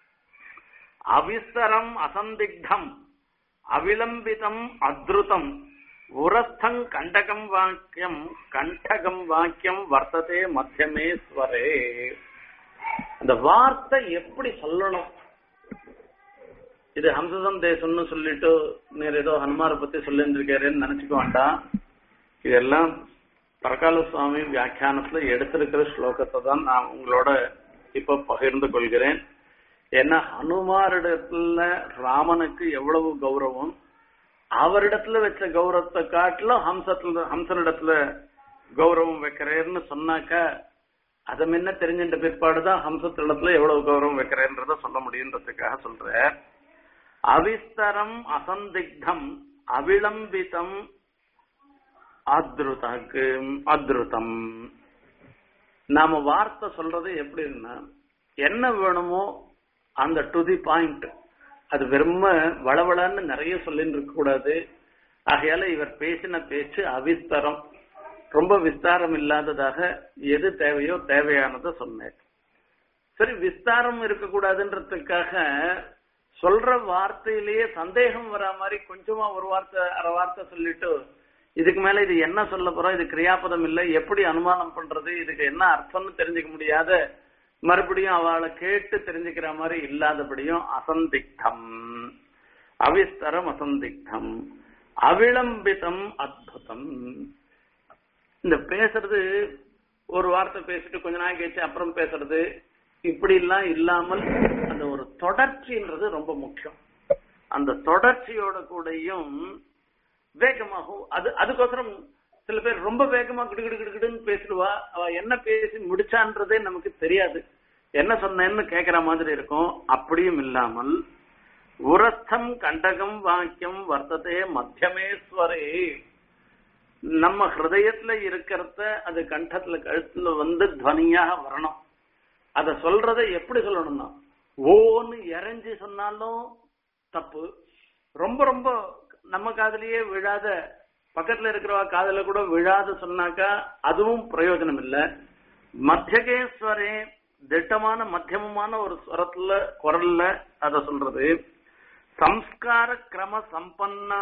A: அவிஸ்தரம் அசந்திக்தம் அவிலம்பிதம் அத்ருதம் உரஸ்தம் கண்டகம் வாக்கியம் கண்டகம் வாக்கியம் வர்த்ததே மத்தியமே ஸ்வரே அந்த வார்த்தை எப்படி சொல்லணும் இது ஹம்சதம் தேசம்னு சொல்லிட்டு நீர் ஏதோ ஹனுமாரை பத்தி சொல்லிட்டு இருக்காருன்னு நினைச்சுக்க வேண்டாம் இதெல்லாம் பரகால சுவாமி வியாக்கியானத்துல எடுத்திருக்கிற ஸ்லோகத்தை தான் நான் உங்களோட இப்ப பகிர்ந்து கொள்கிறேன் ஏன்னா ஹனுமாரிடத்துல ராமனுக்கு எவ்வளவு கௌரவம் அவரிடத்துல வச்ச கௌரவத்தை காட்டிலும் ஹம்சத்துல ஹம்சனிடத்துல கௌரவம் வைக்கிறேன்னு சொன்னாக்கா அதை முன்ன தெரிஞ்சின்ற பிற்பாடுதான் ஹம்சத்திடத்துல எவ்வளவு கௌரவம் வைக்கிறேன்றத சொல்ல முடியுன்றதுக்காக சொல்ற அவிஸ்தரம் அசந்திக்தம் அவிளம்பிதம் அத்ருதக்கு அத்ருதம் நாம வார்த்தை சொல்றது எப்படின்னா என்ன வேணுமோ அந்த டு தி பாயிண்ட் அது வெறும வளவளன்னு நிறைய சொல்லின்னு இருக்க கூடாது ஆகையால இவர் பேசின பேச்சு அவிஸ்தரம் ரொம்ப விஸ்தாரம் இல்லாததாக எது தேவையோ தேவையானதை சொன்னேன் சரி விஸ்தாரம் இருக்கக்கூடாதுன்றதுக்காக சொல்ற வார்த்தையிலேயே சந்தேகம் வரா மாதிரி கொஞ்சமா ஒரு வார்த்தை அரை வார்த்தை சொல்லிட்டு இதுக்கு மேல இது என்ன சொல்ல போறோம் இது கிரியாபதம் இல்லை எப்படி அனுமானம் பண்றது இதுக்கு என்ன அர்த்தம்னு தெரிஞ்சுக்க முடியாத மறுபடியும் அவளை கேட்டு தெரிஞ்சுக்கிற மாதிரி இல்லாதபடியும் அசந்திக்தம் அவிஸ்தரம் அசந்திக்தம் அவிளம்பிதம் அத்புதம் இந்த பேசுறது ஒரு வார்த்தை பேசிட்டு கொஞ்ச நாள் கழிச்சு அப்புறம் பேசுறது இப்படி எல்லாம் இல்லாமல் அந்த ஒரு தொடர்ச்சின்றது ரொம்ப முக்கியம் அந்த தொடர்ச்சியோட கூடயும் வேகமாகவும் அது அதுக்கோசரம் சில பேர் ரொம்ப வேகமா கிடுகிடு கிடுகிடுன்னு பேசிடுவா அவ என்ன பேசி முடிச்சான்றதே நமக்கு தெரியாது என்ன சொன்னேன்னு கேக்குற மாதிரி இருக்கும் அப்படியும் இல்லாமல் உரஸ்தம் கண்டகம் வாக்கியம் வர்த்ததே மத்தியமேஸ்வரே நம்ம ஹிருதயத்துல இருக்கிறத அது கண்டத்துல கழுத்துல வந்து துவனியாக வரணும் அத சொல்றத எப்படி சொல்லணும்னா ஓன்னு இறைஞ்சி சொன்னாலும் தப்பு ரொம்ப ரொம்ப நம்ம காதலியே விழாத பக்கத்துல இருக்கிறவா காதல கூட விழாத சொன்னாக்கா அதுவும் பிரயோஜனம் இல்ல மத்தியகேஸ்வரே திட்டமான மத்தியமமான ஒரு ஸ்வரத்துல குரல்ல அத சொல்றது சம்ஸ்கார கிரம சம்பன்னா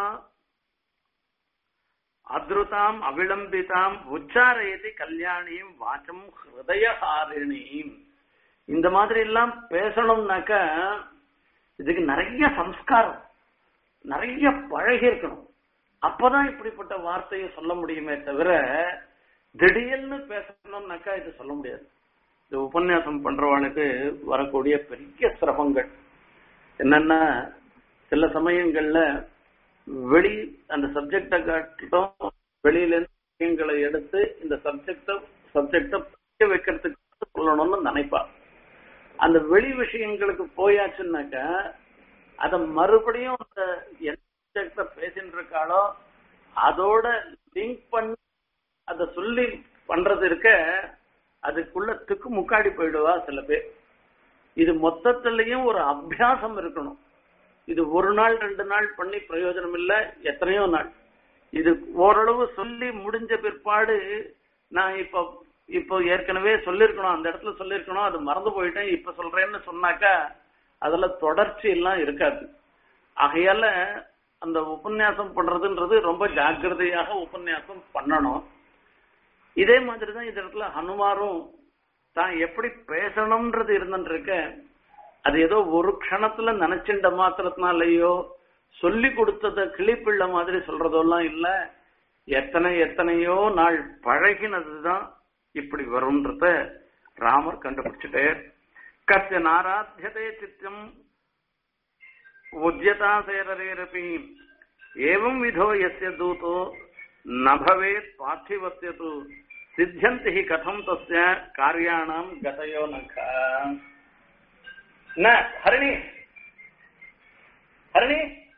A: அத்ருதாம் அவிளம்பிதாம் உச்சாரயதி கல்யாணியும் வாச்சம் ஹிருதயஹாரிணியும் இந்த மாதிரி எல்லாம் பேசணும்னாக்க இதுக்கு நிறைய சம்ஸ்காரம் நிறைய பழகி இருக்கணும் அப்பதான் இப்படிப்பட்ட வார்த்தையை சொல்ல முடியுமே தவிர திடீர்னு பேசணும்னாக்கா இது சொல்ல முடியாது இந்த உபன்யாசம் பண்றவனுக்கு வரக்கூடிய பெரிய சிரமங்கள் என்னன்னா சில சமயங்கள்ல வெளி அந்த சப்ஜெக்ட காட்டிலும் வெளியில இருந்து விஷயங்களை எடுத்து இந்த சப்ஜெக்ட சப்ஜெக்ட புரிய வைக்கிறதுக்கு சொல்லணும்னு நினைப்பா அந்த வெளி விஷயங்களுக்கு போயாச்சுன்னாக்கா அத மறுபடியும் அந்த எந்த சப்ஜெக்ட பேசிட்டு இருக்காளோ அதோட லிங்க் பண்ணி அத சொல்லி பண்றது இருக்க அதுக்குள்ள திக்கு முக்காடி போயிடுவா சில பேர் இது மொத்தத்திலையும் ஒரு அபியாசம் இருக்கணும் இது ஒரு நாள் ரெண்டு நாள் பண்ணி பிரயோஜனம் இல்ல எத்தனையோ நாள் இது ஓரளவு சொல்லி முடிஞ்ச பிற்பாடு நான் இப்ப இப்போ ஏற்கனவே சொல்லிருக்கணும் அந்த இடத்துல சொல்லிருக்கணும் அது மறந்து போயிட்டேன் இப்ப சொல்றேன்னு சொன்னாக்கா அதுல தொடர்ச்சி எல்லாம் இருக்காது ஆகையால அந்த உபன்யாசம் பண்றதுன்றது ரொம்ப ஜாக்கிரதையாக உபன்யாசம் பண்ணணும் இதே மாதிரிதான் இந்த இடத்துல ஹனுமாரும் தான் எப்படி பேசணும்ன்றது இருந்துருக்க அது ஏதோ ஒரு க்ஷணத்துல நினைச்சின்ற மாத்திரத்தினாலேயோ சொல்லி கொடுத்தத கிளிப்பிள்ள மாதிரி சொல்றதெல்லாம் இல்ல எத்தனை எத்தனையோ நாள் பழகினதுதான் இப்படி வரும்ன்றத ராமர் கண்டுபிடிச்சிட்டே கசிய நாராத்தியதே சித்தம் உஜ்யதா சேரரேரபி ஏவம் விதோ எஸ்ய தூதோ ந பவேத் பார்த்திவஸ்ய து சித்தியந்தி ஹி கதம் தஸ்ய காரியாணாம் கதயோ நக ந ஹரிணி ஹரிணி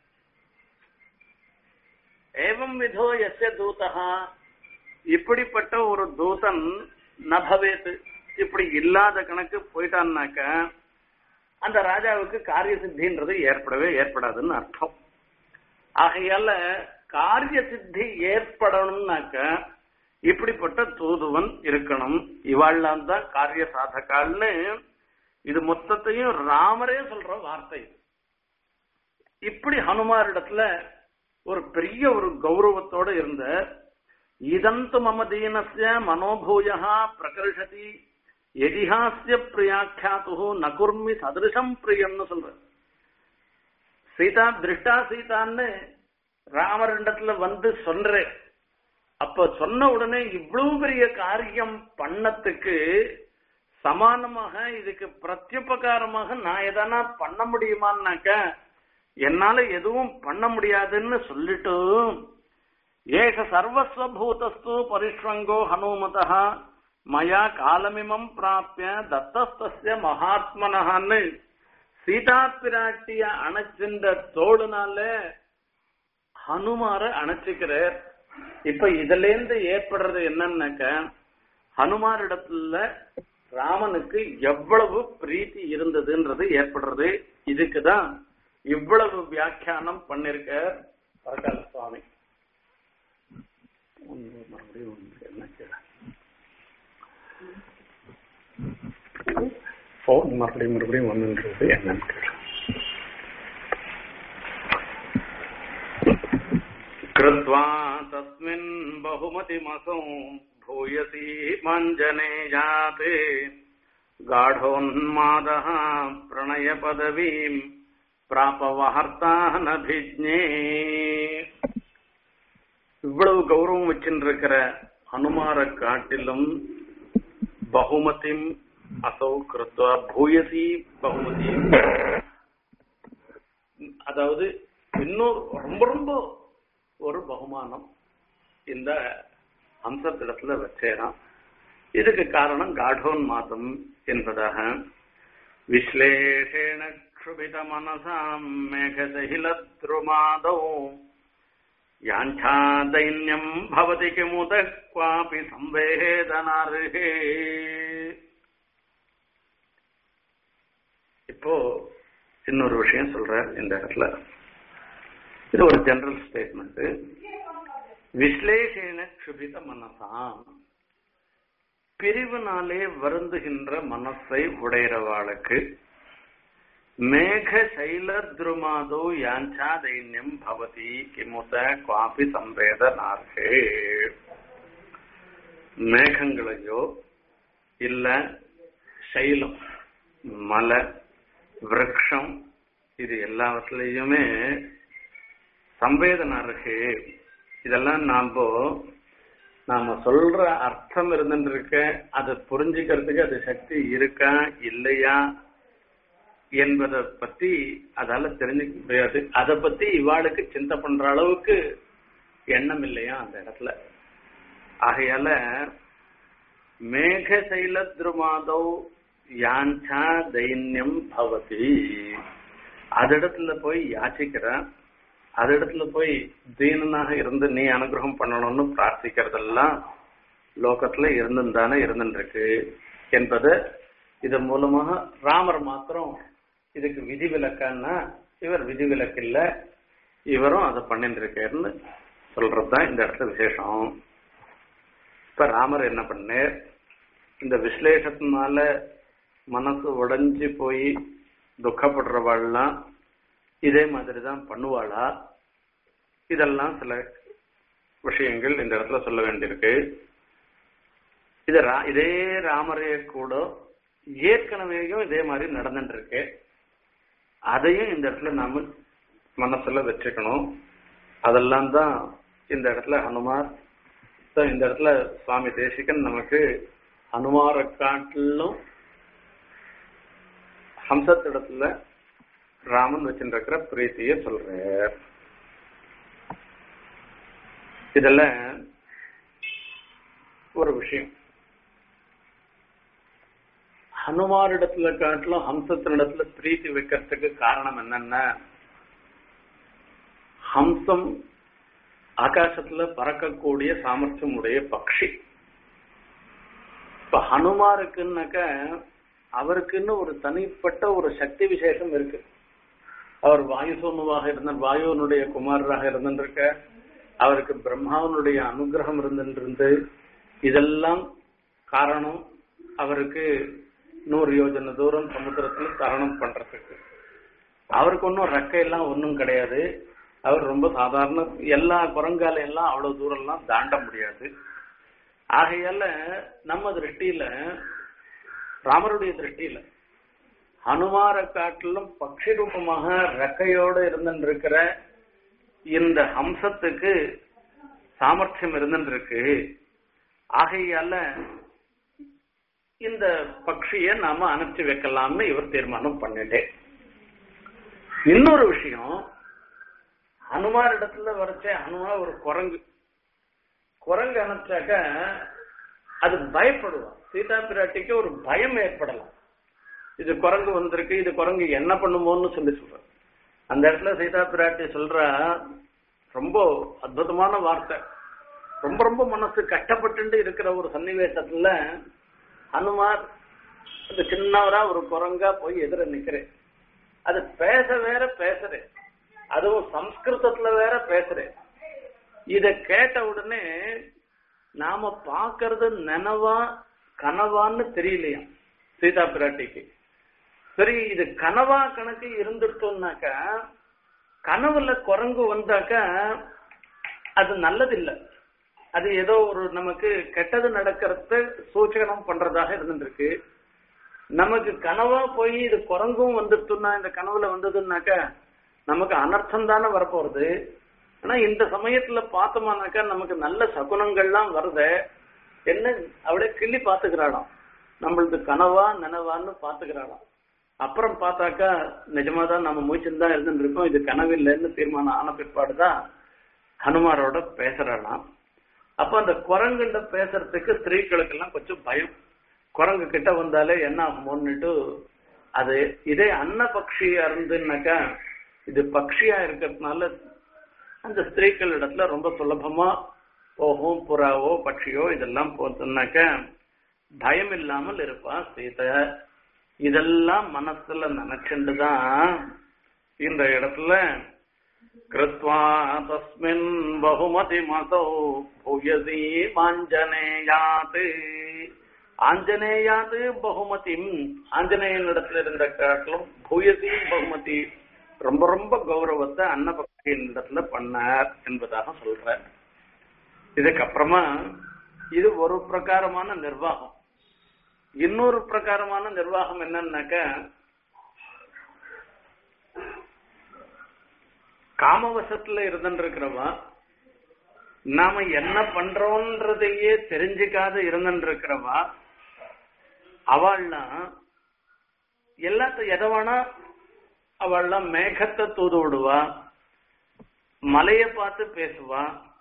A: ஏவம் விதோ எஸ்ய தூதா இப்படிப்பட்ட ஒரு தூதன் ந பவேத் இப்படி இல்லாத கணக்கு போயிட்டான்னாக்க அந்த ராஜாவுக்கு காரிய சித்தின்றது ஏற்படவே ஏற்படாதுன்னு அர்த்தம் ஆகையால காரிய சித்தி ஏற்படணும்னாக்க இப்படிப்பட்ட தூதுவன் இருக்கணும் இவாள்லாம் தான் காரிய சாதகால்னு இது மொத்தத்தையும் ராமரே சொல்ற வார்த்தை இப்படி ஹனுமாரிடத்துல ஒரு பெரிய ஒரு கௌரவத்தோட இருந்த இதந்து மம தீனஸ்ய மனோபூயா பிரகர்ஷதி எதிஹாசிய பிரியாக்கியாத்து நகுர்மி சதிருஷம் பிரியம்னு சொல்ற சீதா திருஷ்டா சீதான்னு ராமரிடத்துல வந்து சொல்றேன் அப்ப சொன்ன உடனே இவ்வளவு பெரிய காரியம் பண்ணத்துக்கு சமானமாக இதுக்கு பிரத்யுபகாரமாக நான் எதனா பண்ண முடியுமான்னாக்க என்னால எதுவும் பண்ண முடியாதுன்னு சொல்லிட்டு ஏக சர்வஸ்வபூதஸ்து பரிஷ்வங்கோ ஹனுமதா மயா காலமிமம் பிராப்பிய தத்தஸ்தஸ்ய மகாத்மனஹான்னு சீதா பிராட்டிய அணைச்சின்ற தோடுனால ஹனுமார அணைச்சிக்கிறார் இப்ப இதுல இருந்து ஏற்படுறது என்னன்னாக்க ஹனுமாரிடத்துல ராமனுக்கு எவ்வளவு பிரீத்தி இருந்ததுன்றது ஏற்படுறது இதுக்குதான் இவ்வளவு வியாக்கியானம் பண்ணிருக்க பரகால சுவாமி மறுபடியும் என்ன கேட்க போன் மறுபடியும் மறுபடியும் வந்துன்றது என்னன்னு கேட்க कृत्वा तस्मिन् बहुमतिमसौ भूयसी मञ्जने जाते गाढोन्मादः प्रणयपदवीम् प्रापवार्तानभिज्ञे இவ்வளவு கௌரவம் வச்சுருக்கிற அனுமார காட்டிலும் பகுமதிம் அசௌ கிருத்வா பூயசி பகுமதி அதாவது இன்னும் ரொம்ப ரொம்ப ஒரு பகுமானம் இந்த அம்சத்திடத்துல வச்சேராம் இதுக்கு காரணம் காடோன் மாதம் என்பதாக விஸ்லேஷேண क्षुभितमनसाम् मेघसहिलद्रुमादौ याञ्छा दैन्यम् भवति किमुत क्वापि संवेदनार्हे இப்போ இன்னொரு விஷயம் சொல்றார் இந்த இடத்துல இது ஒரு ஜெனரல் ஸ்டேட்மெண்ட் விஸ்லேஷேன க்ஷுபித மனசாம் பிரிவினாலே வருந்துகின்ற மனசை உடையறவாளுக்கு மேக சைல துருமாதோ யாஞ்சா தைன்யம் பவதி கிமுத குவாபி சம்பேத நார்கே மேகங்களையோ இல்ல சைலம் மலை விரக்ஷம் இது எல்லாவற்றிலையுமே சம்பேதனாருக்கு இதெல்லாம் நாம நாம சொல்ற அர்த்தம் இருந்துருக்க அதை புரிஞ்சுக்கிறதுக்கு அது சக்தி இருக்கா இல்லையா என்பதை பத்தி அதால தெரிஞ்சுக்க முடியாது அதை பத்தி இவாளுக்கு சிந்தை பண்ற அளவுக்கு எண்ணம் இல்லையா அந்த இடத்துல ஆகையால மேக சைல திருமாதோ யாஞ்சா தைன்யம் பவதி அதிடத்துல போய் யாச்சிக்கிறான் அதிடத்துல போய் தீனனாக இருந்து நீ அனுகிரகம் பண்ணணும்னு பிரார்த்திக்கிறதெல்லாம் லோகத்துல இருந்துதானே இருந்துருக்கு என்பது இதன் மூலமாக ராமர் மாத்திரம் இதுக்கு விதிவிலக்கான்னா இவர் விதிவிலக்கு இல்ல இவரும் அதை பண்ணிட்டு இருக்காருன்னு சொல்றதுதான் இந்த இடத்துல விசேஷம் இப்ப ராமர் என்ன பண்ணார் இந்த விஸ்லேஷத்தினால மனசு உடைஞ்சு போய் துக்கப்படுறவாள்லாம் இதே மாதிரி தான் பண்ணுவாளா இதெல்லாம் சில விஷயங்கள் இந்த இடத்துல சொல்ல வேண்டியிருக்கு இது இதே ராமரே கூட ஏற்கனவேயும் இதே மாதிரி நடந்துட்டு இருக்கு அதையும் இந்த இடத்துல நாம மனசுல வச்சுக்கணும் அதெல்லாம் தான் இந்த இடத்துல ஹனுமார் இந்த இடத்துல சுவாமி தேசிகன் நமக்கு ஹனுமாரை காட்டிலும் ஹம்சத்திடத்துல ராமன் வச்சுருக்கிற பிரீத்திய சொல்ற இதுல ஒரு விஷயம் ஹனுமாரிடத்துல காட்டிலும் ஹம்சத்தினிடத்துல பிரீத்தி வைக்கிறதுக்கு காரணம் என்னன்னா ஹம்சம் ஆகாசத்துல பறக்கக்கூடிய சாமர்த்தியம் உடைய பக்ஷி இப்ப ஹனுமாருக்குன்னாக்க அவருக்குன்னு ஒரு தனிப்பட்ட ஒரு சக்தி விசேஷம் இருக்கு அவர் வாயு சோனுவாக இருந்த வாயுவனுடைய குமாரராக இருந்திருக்க அவருக்கு பிரம்மாவனுடைய அனுகிரகம் இருந்திருந்து இதெல்லாம் காரணம் அவருக்கு நூறு யோஜனை தூரம் சமுத்திரத்துல தரணம் பண்றதுக்கு அவருக்கு ஒன்றும் ரெக்கையெல்லாம் ஒன்றும் கிடையாது அவர் ரொம்ப சாதாரண எல்லா குரங்கால எல்லாம் அவ்வளவு தூரம் எல்லாம் தாண்ட முடியாது ஆகையால நம்ம திருஷ்டியில ராமருடைய திருஷ்டியில ஹனுமார காட்டிலும் பக்ஷி ரூபமாக ரெக்கையோடு இருந்துருக்கிற இந்த ஹம்சத்துக்கு சாமர்த்தியம் இருந்துருக்கு ஆகையால இந்த பக்ஷிய நாம அனுப்பிச்சு வைக்கலாம்னு இவர் தீர்மானம் பண்ணிட்டேன் இன்னொரு விஷயம் ஹனுமார் இடத்துல வரைச்சே ஹனுமார் ஒரு குரங்கு குரங்கு அனுப்பிச்சாக்க அது பயப்படுவான் சீதா பிராட்டிக்கு ஒரு பயம் ஏற்படலாம் இது குரங்கு வந்திருக்கு இது குரங்கு என்ன பண்ணுமோன்னு சொல்லி சொல்ற அந்த இடத்துல சீதா பிராட்டி சொல்ற ரொம்ப அற்புதமான வார்த்தை ரொம்ப ரொம்ப மனசு கஷ்டப்பட்டு இருக்கிற ஒரு சன்னிவேசத்துல ஹனுமார் அந்த சின்னவரா ஒரு குரங்கா போய் எதிர நிக்கிறேன் அது பேச வேற பேசுறேன் அதுவும் சம்ஸ்கிருதத்துல வேற பேசுறேன் இத கேட்ட உடனே நாம பாக்குறது நினவா கனவான்னு தெரியலையா சீதா பிராட்டிக்கு சரி இது கனவா கணக்கு இருந்துட்டோம்னாக்கா கனவுல குரங்கு வந்தாக்கா அது நல்லதில்லை அது ஏதோ ஒரு நமக்கு கெட்டது நடக்கிறத சூச்சகனம் பண்றதாக இருந்துருக்கு நமக்கு கனவா போய் இது குரங்கும் வந்துட்டுன்னா இந்த கனவுல வந்ததுன்னாக்கா நமக்கு அனர்த்தம் தானே வரப்போறது ஆனா இந்த சமயத்துல பார்த்தோமானாக்கா நமக்கு நல்ல சகுனங்கள்லாம் வருது என்ன அப்படியே கிள்ளி பாத்துக்கிறாளாம் நம்மளது கனவா நனவான்னு பாத்துக்கிறாளாம் அப்புறம் பார்த்தாக்கா நிஜமாதான் நம்ம மூச்சுன்னு தான் இருந்துருக்கோம் இது கனவில்லைன்னு தீர்மானம் ஆன பிற்பாடுதான் ஹனுமாரோட பேசுறாளாம் அப்ப அந்த குரங்குண்ட பேசுறதுக்கு ஸ்திரீகளுக்கு எல்லாம் கொஞ்சம் பயம் குரங்கு கிட்ட வந்தாலே என்ன ஆகுமோன்னுட்டு அது இதே அன்ன பக்ஷி இருந்துன்னாக்கா இது பக்ஷியா இருக்கிறதுனால அந்த ஸ்திரீக்கள் இடத்துல ரொம்ப சுலபமா போகும் புறாவோ பட்சியோ இதெல்லாம் போச்சுன்னாக்க பயம் இல்லாமல் இருப்பா சீதை இதெல்லாம் மனசுல நினைச்சுட்டு தான் இந்த இடத்துல கிருத்வா தஸ்மின் பகுமதி மசோ பூயசி மாஞ்சனேயாத் ஆஞ்சநேயாது பகுமதி ஆஞ்சநேயன் இடத்துல இருந்த காட்டிலும் பூயசி பகுமதி ரொம்ப ரொம்ப கௌரவத்தை அன்னபக்தியின் இடத்துல பண்ணார் என்பதாக சொல்ற இதுக்கப்புறமா இது ஒரு பிரகாரமான நிர்வாகம் இன்னொரு பிரகாரமான நிர்வாகம் என்னன்னாக்க காமவசத்துல இருந்துருக்கிறவா நாம என்ன பண்றோன்றதையே தெரிஞ்சுக்காத இருந்துருக்கிறவா அவள்லாம் எல்லாத்த எதை வேணா அவள்லாம் மேகத்தை தூது விடுவா மலைய பார்த்து பேசுவா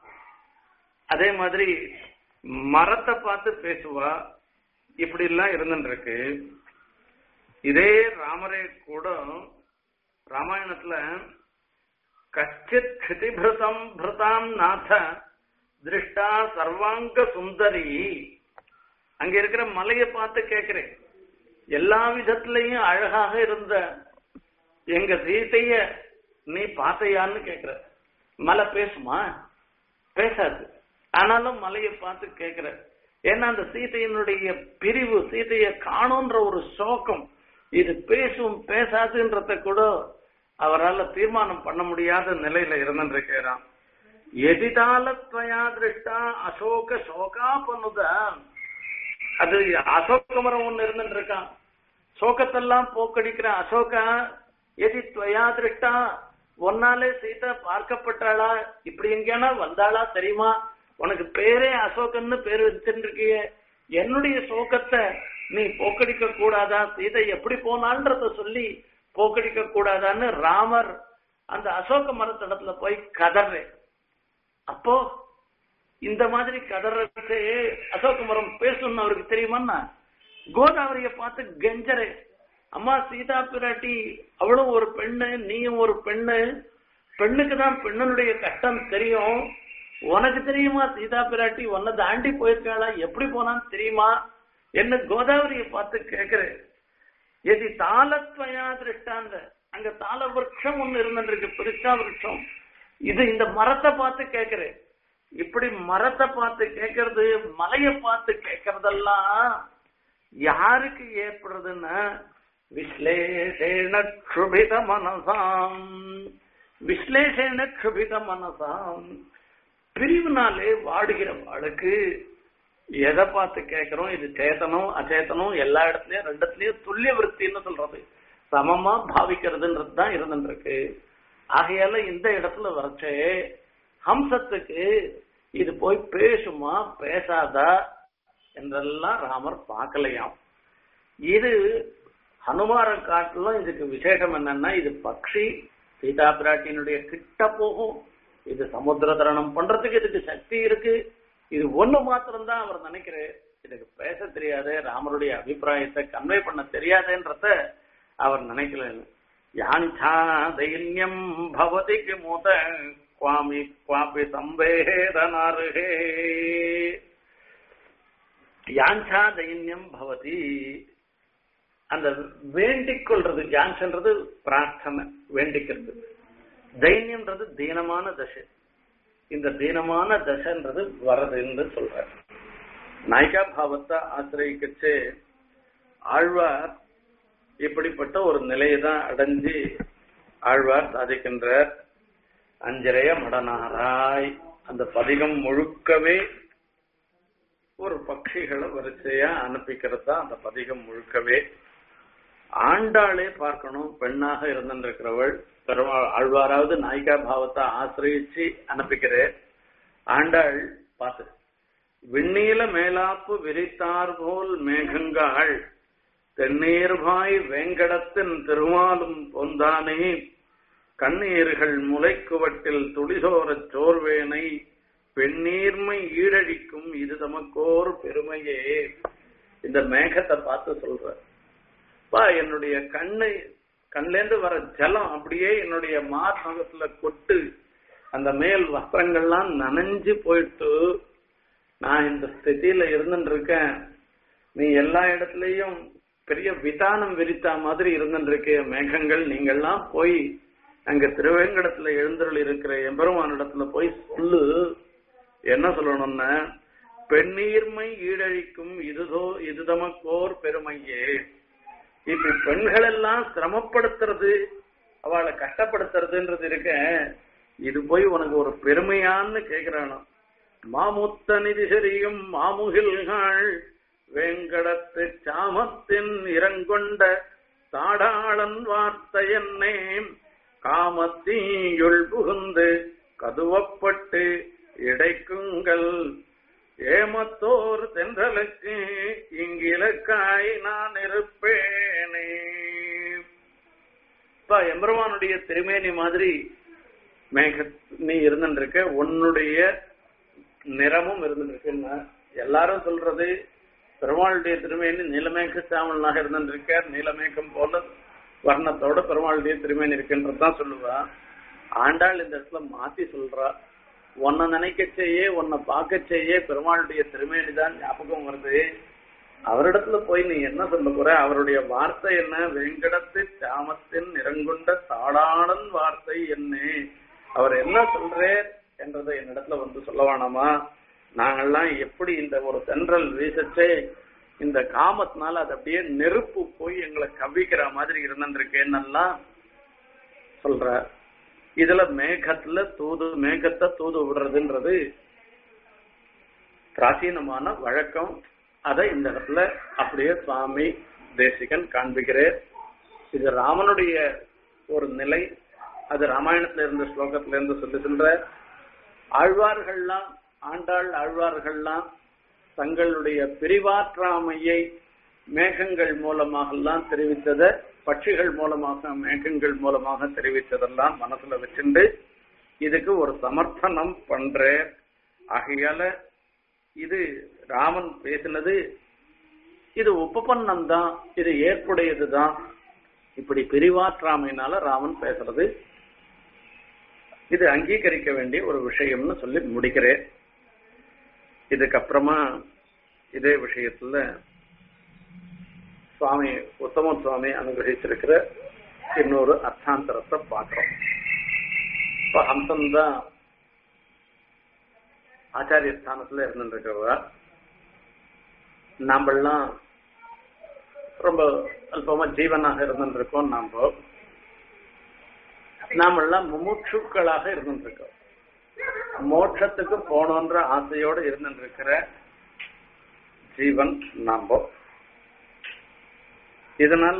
A: அதே மாதிரி மரத்தை பார்த்து பேசுவா இப்படி எல்லாம் இருந்துருக்கு இதே ராமரே கூட ராமாயணத்துல கச்சித் கிருதிபிருதம் பிருதாம் நாத திருஷ்டா சர்வாங்க சுந்தரி அங்க இருக்கிற மலையை பார்த்து கேக்குறேன் எல்லா விதத்திலையும் அழகாக இருந்த எங்க சீதைய நீ பார்த்தையான்னு கேக்குற மலை பேசுமா பேசாது ஆனாலும் மலையை பார்த்து கேக்குற ஏன்னா அந்த சீதையினுடைய பிரிவு சீதையை காணுன்ற ஒரு சோகம் இது பேசும் பேசாதுன்றத கூட அவரால் தீர்மானம் பண்ண முடியாத நிலையில இருந்துருக்கிறான் எதிதாலத்வயா திருஷ்டா அசோக சோகா பண்ணுத அது அசோக மரம் ஒண்ணு இருந்துட்டு இருக்கான் சோகத்தெல்லாம் போக்கடிக்கிற அசோகா எதி துவயா திருஷ்டா ஒன்னாலே சீதா பார்க்கப்பட்டாளா இப்படி எங்கேனா வந்தாளா தெரியுமா உனக்கு பேரே அசோகன்னு பேர் வச்சிருக்கிய என்னுடைய சோகத்தை நீ போக்கடிக்க கூடாதா சீதை எப்படி போனான்றத சொல்லி போக்கடிக்க கூடாதான்னு ராமர் அந்த அசோக மரத்திடத்துல போய் கதறேன் அப்போ இந்த மாதிரி கதறே அசோக மரம் பேசணும்னு அவருக்கு தெரியுமான்னா கோதாவரிய பார்த்து கெஞ்சரே அம்மா சீதா பிராட்டி அவளும் ஒரு பெண்ணு நீயும் ஒரு பெண்ணு பெண்ணுக்கு தான் பெண்ணனுடைய கஷ்டம் தெரியும் உனக்கு தெரியுமா சீதா பிராட்டி உன்னை தாண்டி போயிருக்காளா எப்படி போனான்னு தெரியுமா என்ன கோதாவரிய பார்த்து கேக்குறேன் எதி தாளத்வயா திருஷ்டாந்த அங்க தாள விருட்சம் ஒண்ணு இருந்துருக்கு பெருசா விருட்சம் இது இந்த மரத்தை பார்த்து கேக்குறேன் இப்படி மரத்தை பார்த்து கேட்கறது மலைய பார்த்து கேட்கறதெல்லாம் யாருக்கு ஏற்படுறதுன்னா விஸ்லேஷேன க்ஷுபித மனசாம் விஸ்லேஷேன க்ஷுபித மனசாம் பிரிவுனாலே வாடுகிற வாளுக்கு எதை பார்த்து கேட்கிறோம் இது சேத்தனம் அச்சேதனம் எல்லா இடத்துலயும் ரெண்டத்துலயும் துல்லிய விருத்தின்னு சொல்றது சமமா பாவிக்கிறதுன்றது தான் இருந்துருக்கு ஆகையால இந்த இடத்துல வரைச்சே ஹம்சத்துக்கு இது போய் பேசுமா பேசாதா என்றெல்லாம் ராமர் பார்க்கலையாம் இது ஹனுமார காட்டிலும் இதுக்கு விசேஷம் என்னன்னா இது பக்ஷி சீதா பிராட்டியினுடைய கிட்ட போகும் இது சமுத்திர தரணம் பண்றதுக்கு இதுக்கு சக்தி இருக்கு இது ஒண்ணு மாத்திரம்தான் அவர் நினைக்கிறார் இதுக்கு பேச தெரியாது ராமருடைய அபிப்பிராயத்தை கன்வே பண்ண தெரியாதுன்றத அவர் நினைக்கல யாஞ்சா தைன்யம் பவதி கிமுத குவாமி குவாபி சம்பேதனாருகே யாஞ்சா தைன்யம் பவதி அந்த வேண்டிக் கொள்றது யான்சன்றது பிரார்த்தனை வேண்டிக்கிறது தைன்யம்ன்றது தீனமான தசை இந்த தீனமான தசைன்றது வரதுன்னு சொல்ற நாய்கா பாவத்தை ஆசிரியக்கிச்சு ஆழ்வார் இப்படிப்பட்ட ஒரு நிலையை தான் அடைஞ்சு ஆழ்வார் சாதிக்கின்றார் அஞ்சரைய மடனாராய் அந்த பதிகம் முழுக்கவே ஒரு பட்சிகளை வரிசையா அனுப்பிக்கிறது தான் அந்த பதிகம் முழுக்கவே ஆண்டாளே பார்க்கணும் பெண்ணாக இருந்திருக்கிறவள் பெருமாள் ஆழ்வாராவது நாயிகா பாவத்தை ஆசிரியிச்சு அனுப்பிக்கிறேன் ஆண்டாள் பார்த்து விண்ணீல மேலாப்பு விரித்தார் போல் மேகங்காள் தென்னீர்பாய் வேங்கடத்தின் திருமாலும் பொந்தானே கண்ணீர்கள் முளைக்குவட்டில் துளிசோரச் சோர்வேனை பெண்ணீர்மை ஈழழிக்கும் இது தமக்கோர் பெருமையே இந்த மேகத்தை பார்த்து சொல்ற பா என்னுடைய கண்ணை கண்லேருந்து வர ஜலம் அப்படியே என்னுடைய மார்பகத்துல கொட்டு அந்த மேல் வஸ்திரங்கள்லாம் நனைஞ்சு போயிட்டு நான் இந்த ஸ்திதியில இருந்துட்டு இருக்கேன் நீ எல்லா இடத்துலயும் பெரிய விதானம் விரித்தா மாதிரி இருந்துட்டு இருக்கே மேகங்கள் நீங்கள்லாம் போய் அங்க திருவேங்கடத்துல எழுந்தருள் இருக்கிற எம்பெருமானிடத்துல போய் சொல்லு என்ன சொல்லணும்னா பெண்ணீர்மை ஈடழிக்கும் இதுதோ இதுதமக்கோர் பெருமையே இப்ப பெண்கள் எல்லாம் சிரமப்படுத்துறது அவளை கஷ்டப்படுத்துறதுன்றது இருக்க இது போய் உனக்கு ஒரு பெருமையான்னு கேக்குறானோ மாமுத்த நிதிசரியும் மாமுகில்கள் வேங்கடத்து சாமத்தின் இரங்கொண்ட தாடாளன் வார்த்தை என்னே காமத்தீயுள் புகுந்து கதுவப்பட்டு இடைக்குங்கள் ஏமத்தோர் தென்றலுக்கு இங்கிலக்காய் நான் இருப்பேனே இப்ப எம்பெருமானுடைய திருமேனி மாதிரி மேக நீ இருந்துருக்க உன்னுடைய நிறமும் இருந்துருக்குன்னா எல்லாரும் சொல்றது பெருமாளுடைய திருமேனி நீலமேக சாமலனாக இருந்துருக்கார் நீலமேகம் போல வர்ணத்தோட பெருமாளுடைய திருமேனி இருக்குன்றதான் சொல்லுவா ஆண்டாள் இந்த இடத்துல மாத்தி சொல்றா உன்னை நினைக்க செய்ய உன்னை பார்க்க செய்ய பெருமாளுடைய திருமேனி தான் ஞாபகம் வருது அவரிடத்துல போய் நீ என்ன சொல்ல போற அவருடைய வார்த்தை என்ன வெங்கடத்து சாமத்தின் நிறங்குண்ட தாடாளன் வார்த்தை என்ன அவர் என்ன சொல்றார் என்றதை என்னிடத்துல வந்து சொல்ல வேணாமா நாங்கெல்லாம் எப்படி இந்த ஒரு தென்றல் வீசச்சே இந்த காமத்தினால அது அப்படியே நெருப்பு போய் எங்களை கவ்விக்கிற மாதிரி இருந்திருக்கேன்னெல்லாம் சொல்ற இதுல மேகத்துல தூது மேகத்தை தூது விடுறதுன்றது பிராச்சீனமான வழக்கம் அதை இந்த இடத்துல அப்படியே சுவாமி தேசிகன் காண்பிக்கிறார் இது ராமனுடைய ஒரு நிலை அது ராமாயணத்துல இருந்த ஸ்லோகத்துல இருந்து சொல்லி சொல்ற ஆழ்வார்கள்லாம் ஆண்டாள் ஆழ்வார்கள்லாம் தங்களுடைய பிரிவாற்றாமையை மேகங்கள் மூலமாகலாம் தெரிவித்தத பட்சிகள் மூலமாக மேகங்கள் மூலமாக தெரிவித்ததெல்லாம் மனசுல வச்சுண்டு இதுக்கு ஒரு சமர்ப்பணம் பண்ற ஆகையால இது ராமன் பேசினது இது உபபன்னம் தான் இது ஏற்புடையது தான் இப்படி பிரிவாற்றாமையினால ராமன் பேசுறது இது அங்கீகரிக்க வேண்டிய ஒரு விஷயம்னு சொல்லி முடிக்கிறேன் இதுக்கப்புறமா இதே விஷயத்துல சுவாமி உத்தம சுவாமி அனுகிரகிச்சிருக்கிற இன்னொரு அர்த்தாந்தரத்தை பார்க்கிறோம் இப்ப ஹம்சன் தான் ஆச்சாரிய ஸ்தானத்துல இருந்துருக்கிறவா நாமெல்லாம் ரொம்ப அல்பமா ஜீவனாக இருந்துருக்கோம் நாம நாமெல்லாம் முமுட்சுக்களாக இருந்துருக்கோம் மோட்சத்துக்கு போனோன்ற ஆசையோடு இருந்துருக்கிற ஜீவன் நாம இதனால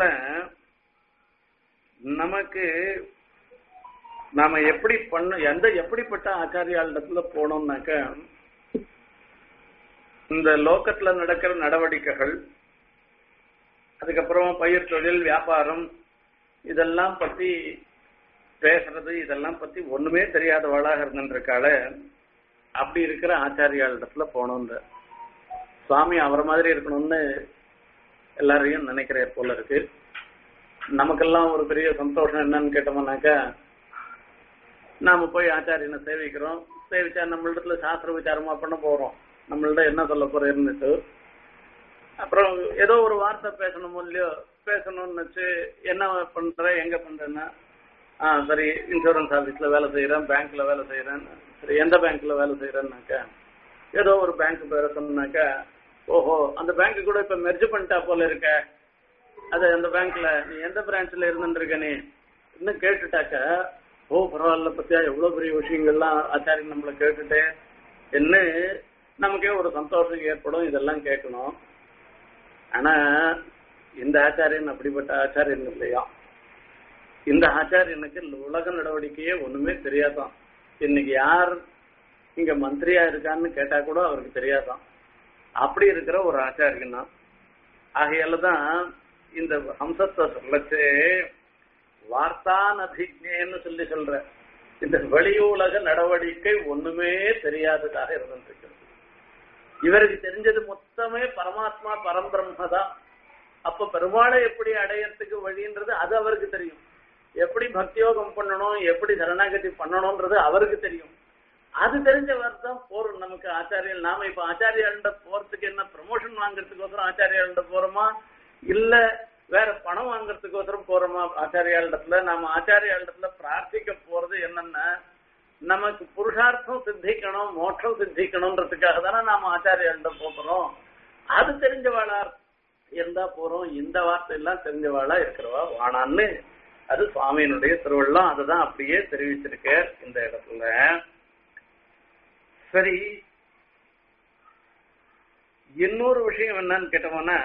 A: நமக்கு நாம எப்படி பண்ண எந்த எப்படிப்பட்ட ஆச்சாரியாளிடத்துல போனோம்னாக்க இந்த லோக்கத்துல நடக்கிற நடவடிக்கைகள் அதுக்கப்புறம் பயிர் தொழில் வியாபாரம் இதெல்லாம் பத்தி பேசுறது இதெல்லாம் பத்தி ஒண்ணுமே தெரியாதவளாக இருந்துருக்காள அப்படி இருக்கிற ஆச்சாரியாளிடத்துல போனோன்ற சுவாமி அவரை மாதிரி இருக்கணும்னு எல்லாரையும் நினைக்கிறார் போல இருக்கு நமக்கெல்லாம் ஒரு பெரிய சந்தோஷம் என்னன்னு கேட்டோம்னாக்கா நாம போய் ஆச்சாரியனை சேவிக்கிறோம் சேவிச்சா நம்மளிடத்துல சாஸ்திர விசாரமா பண்ண போறோம் நம்மள்ட்ட என்ன சொல்ல போறேன்னுட்டு அப்புறம் ஏதோ ஒரு வார்த்தை பேசணும் இல்லையோ பேசணும்னு வச்சு என்ன பண்ற எங்க பண்றேன்னா ஆ சரி இன்சூரன்ஸ் ஆபீஸ்ல வேலை செய்யறேன் பேங்க்ல வேலை செய்யறேன் சரி எந்த பேங்க்ல வேலை செய்யறேன்னாக்கா ஏதோ ஒரு பேங்க் பேர சொன்னாக்கா ஓஹோ அந்த பேங்க் கூட இப்ப மெர்ஜ் பண்ணிட்டா போல இருக்க அது அந்த பேங்க்ல நீ எந்த பிரான்ச்ல இருந்துருக்க நீ இன்னும் கேட்டுட்டாக்க ஓ பரவாயில்ல பத்தியா எவ்வளவு பெரிய விஷயங்கள்லாம் ஆச்சாரியன் நம்மள கேட்டுட்டு என்ன நமக்கே ஒரு சந்தோஷம் ஏற்படும் இதெல்லாம் கேட்கணும் ஆனா இந்த ஆச்சாரியன் அப்படிப்பட்ட ஆச்சாரியன் இல்லையா இந்த ஆச்சாரியனுக்கு இந்த உலக நடவடிக்கையே ஒண்ணுமே தெரியாதான் இன்னைக்கு யார் இங்க மந்திரியா இருக்கான்னு கேட்டா கூட அவருக்கு தெரியாதான் அப்படி இருக்கிற ஒரு ஆச்சாரியன் தான் ஆகையால தான் இந்த ஹம்சத்தை சொல்லச்சு வார்த்தான் அபிஜேன்னு சொல்லி சொல்ற இந்த வெளி உலக நடவடிக்கை ஒண்ணுமே தெரியாததாக இருந்திருக்கிறது இவருக்கு தெரிஞ்சது மொத்தமே பரமாத்மா பரம்பிரம்ம தான் அப்ப பெருமாளை எப்படி அடையறதுக்கு வழின்றது அது அவருக்கு தெரியும் எப்படி பக்தியோகம் பண்ணணும் எப்படி சரணாகதி பண்ணணும்ன்றது அவருக்கு தெரியும் அது தெரிஞ்சவர் தான் போறோம் நமக்கு ஆச்சாரியல் நாம இப்ப ஆச்சாரியாள்கிட்ட போறதுக்கு என்ன ப்ரமோஷன் வாங்குறதுக்கோசரம் ஆச்சாரியாள்கிட்ட போறோமா இல்ல வேற பணம் வாங்குறதுக்கோசரம் போறோமா ஆச்சாரியாளிடத்துல நாம ஆச்சாரியாளிடத்துல பிரார்த்திக்க போறது என்னன்னா நமக்கு புருஷார்த்தம் சித்திக்கணும் மோட்சம் சித்திக்கணும்ன்றதுக்காக தானே நாம ஆச்சாரியாளிடம் போகிறோம் அது தெரிஞ்சவாளா இருந்தா போறோம் இந்த வார்த்தை எல்லாம் தெரிஞ்சவாளா இருக்கிறவா வானான்னு அது சுவாமியினுடைய திருவள்ளம் அதுதான் அப்படியே தெரிவிச்சிருக்க இந்த இடத்துல சரி இன்னொரு விஷயம் என்னன்னு கேட்டோம்னா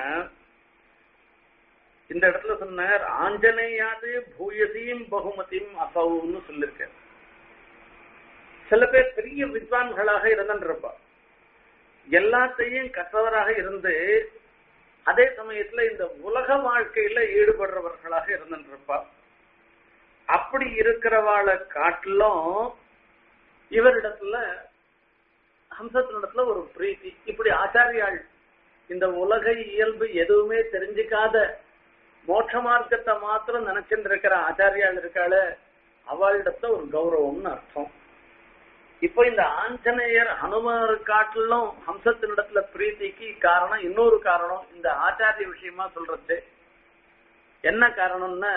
A: இந்த இடத்துல சொன்னார் ஆஞ்சநேயாது பூயசீம் பகுமதியும் அசவுன்னு சொல்லியிருக்கார் சில பேர் பெரிய வித்வான்களாக இருந்திருப்பா எல்லாத்தையும் கற்றவராக இருந்து அதே சமயத்துல இந்த உலக வாழ்க்கையில ஈடுபடுறவர்களாக இருந்திருப்பா அப்படி இருக்கிறவாளை காட்டிலும் இவரிடத்துல ஹம்சத்தினிடத்துல ஒரு பிரீத்தி இப்படி ஆச்சாரியாள் இந்த உலக இயல்பு எதுவுமே தெரிஞ்சுக்காத மோட்ச மார்க்கத்தை மாத்திரம் நினைச்சுட்டு இருக்கிற ஆச்சாரியாள் இருக்காள அவளிடத்துல ஒரு கௌரவம்னு அர்த்தம் இப்போ இந்த ஆஞ்சநேயர் ஹனுமார் காட்டிலும் ஹம்சத்தினிடத்துல பிரீத்திக்கு காரணம் இன்னொரு காரணம் இந்த ஆச்சாரிய விஷயமா சொல்றது என்ன காரணம்னா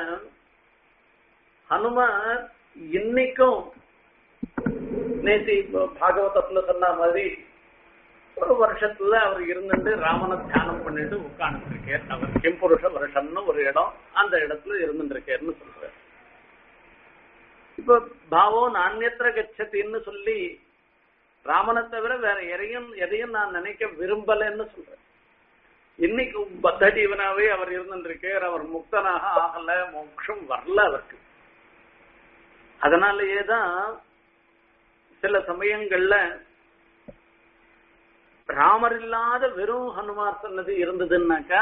A: ஹனுமார் இன்னைக்கும் நேத்தி பாகவதத்துல சொன்ன மாதிரி ஒரு வருஷத்துல அவர் இருந்துட்டு ராமனை தியானம் பண்ணிட்டு உட்கார்ந்து இருக்கார் அவர் கிம்புருஷ வருஷம்னு ஒரு இடம் அந்த இடத்துல இருந்துட்டு இருக்காருன்னு சொல்றாரு இப்ப பாவம் நாண்யத்திர கச்சத்தின்னு சொல்லி ராமனை தவிர வேற எதையும் எதையும் நான் நினைக்க விரும்பலன்னு சொல்றேன் இன்னைக்கு பத்த ஜீவனாவே அவர் இருந்துருக்கார் அவர் முக்தனாக ஆகல மோட்சம் வரல அவருக்கு அதனாலேயே தான் சில சமயங்கள்ல ராமர் இல்லாத வெறும் ஹனுமார் சன்னதி இருந்ததுன்னாக்கா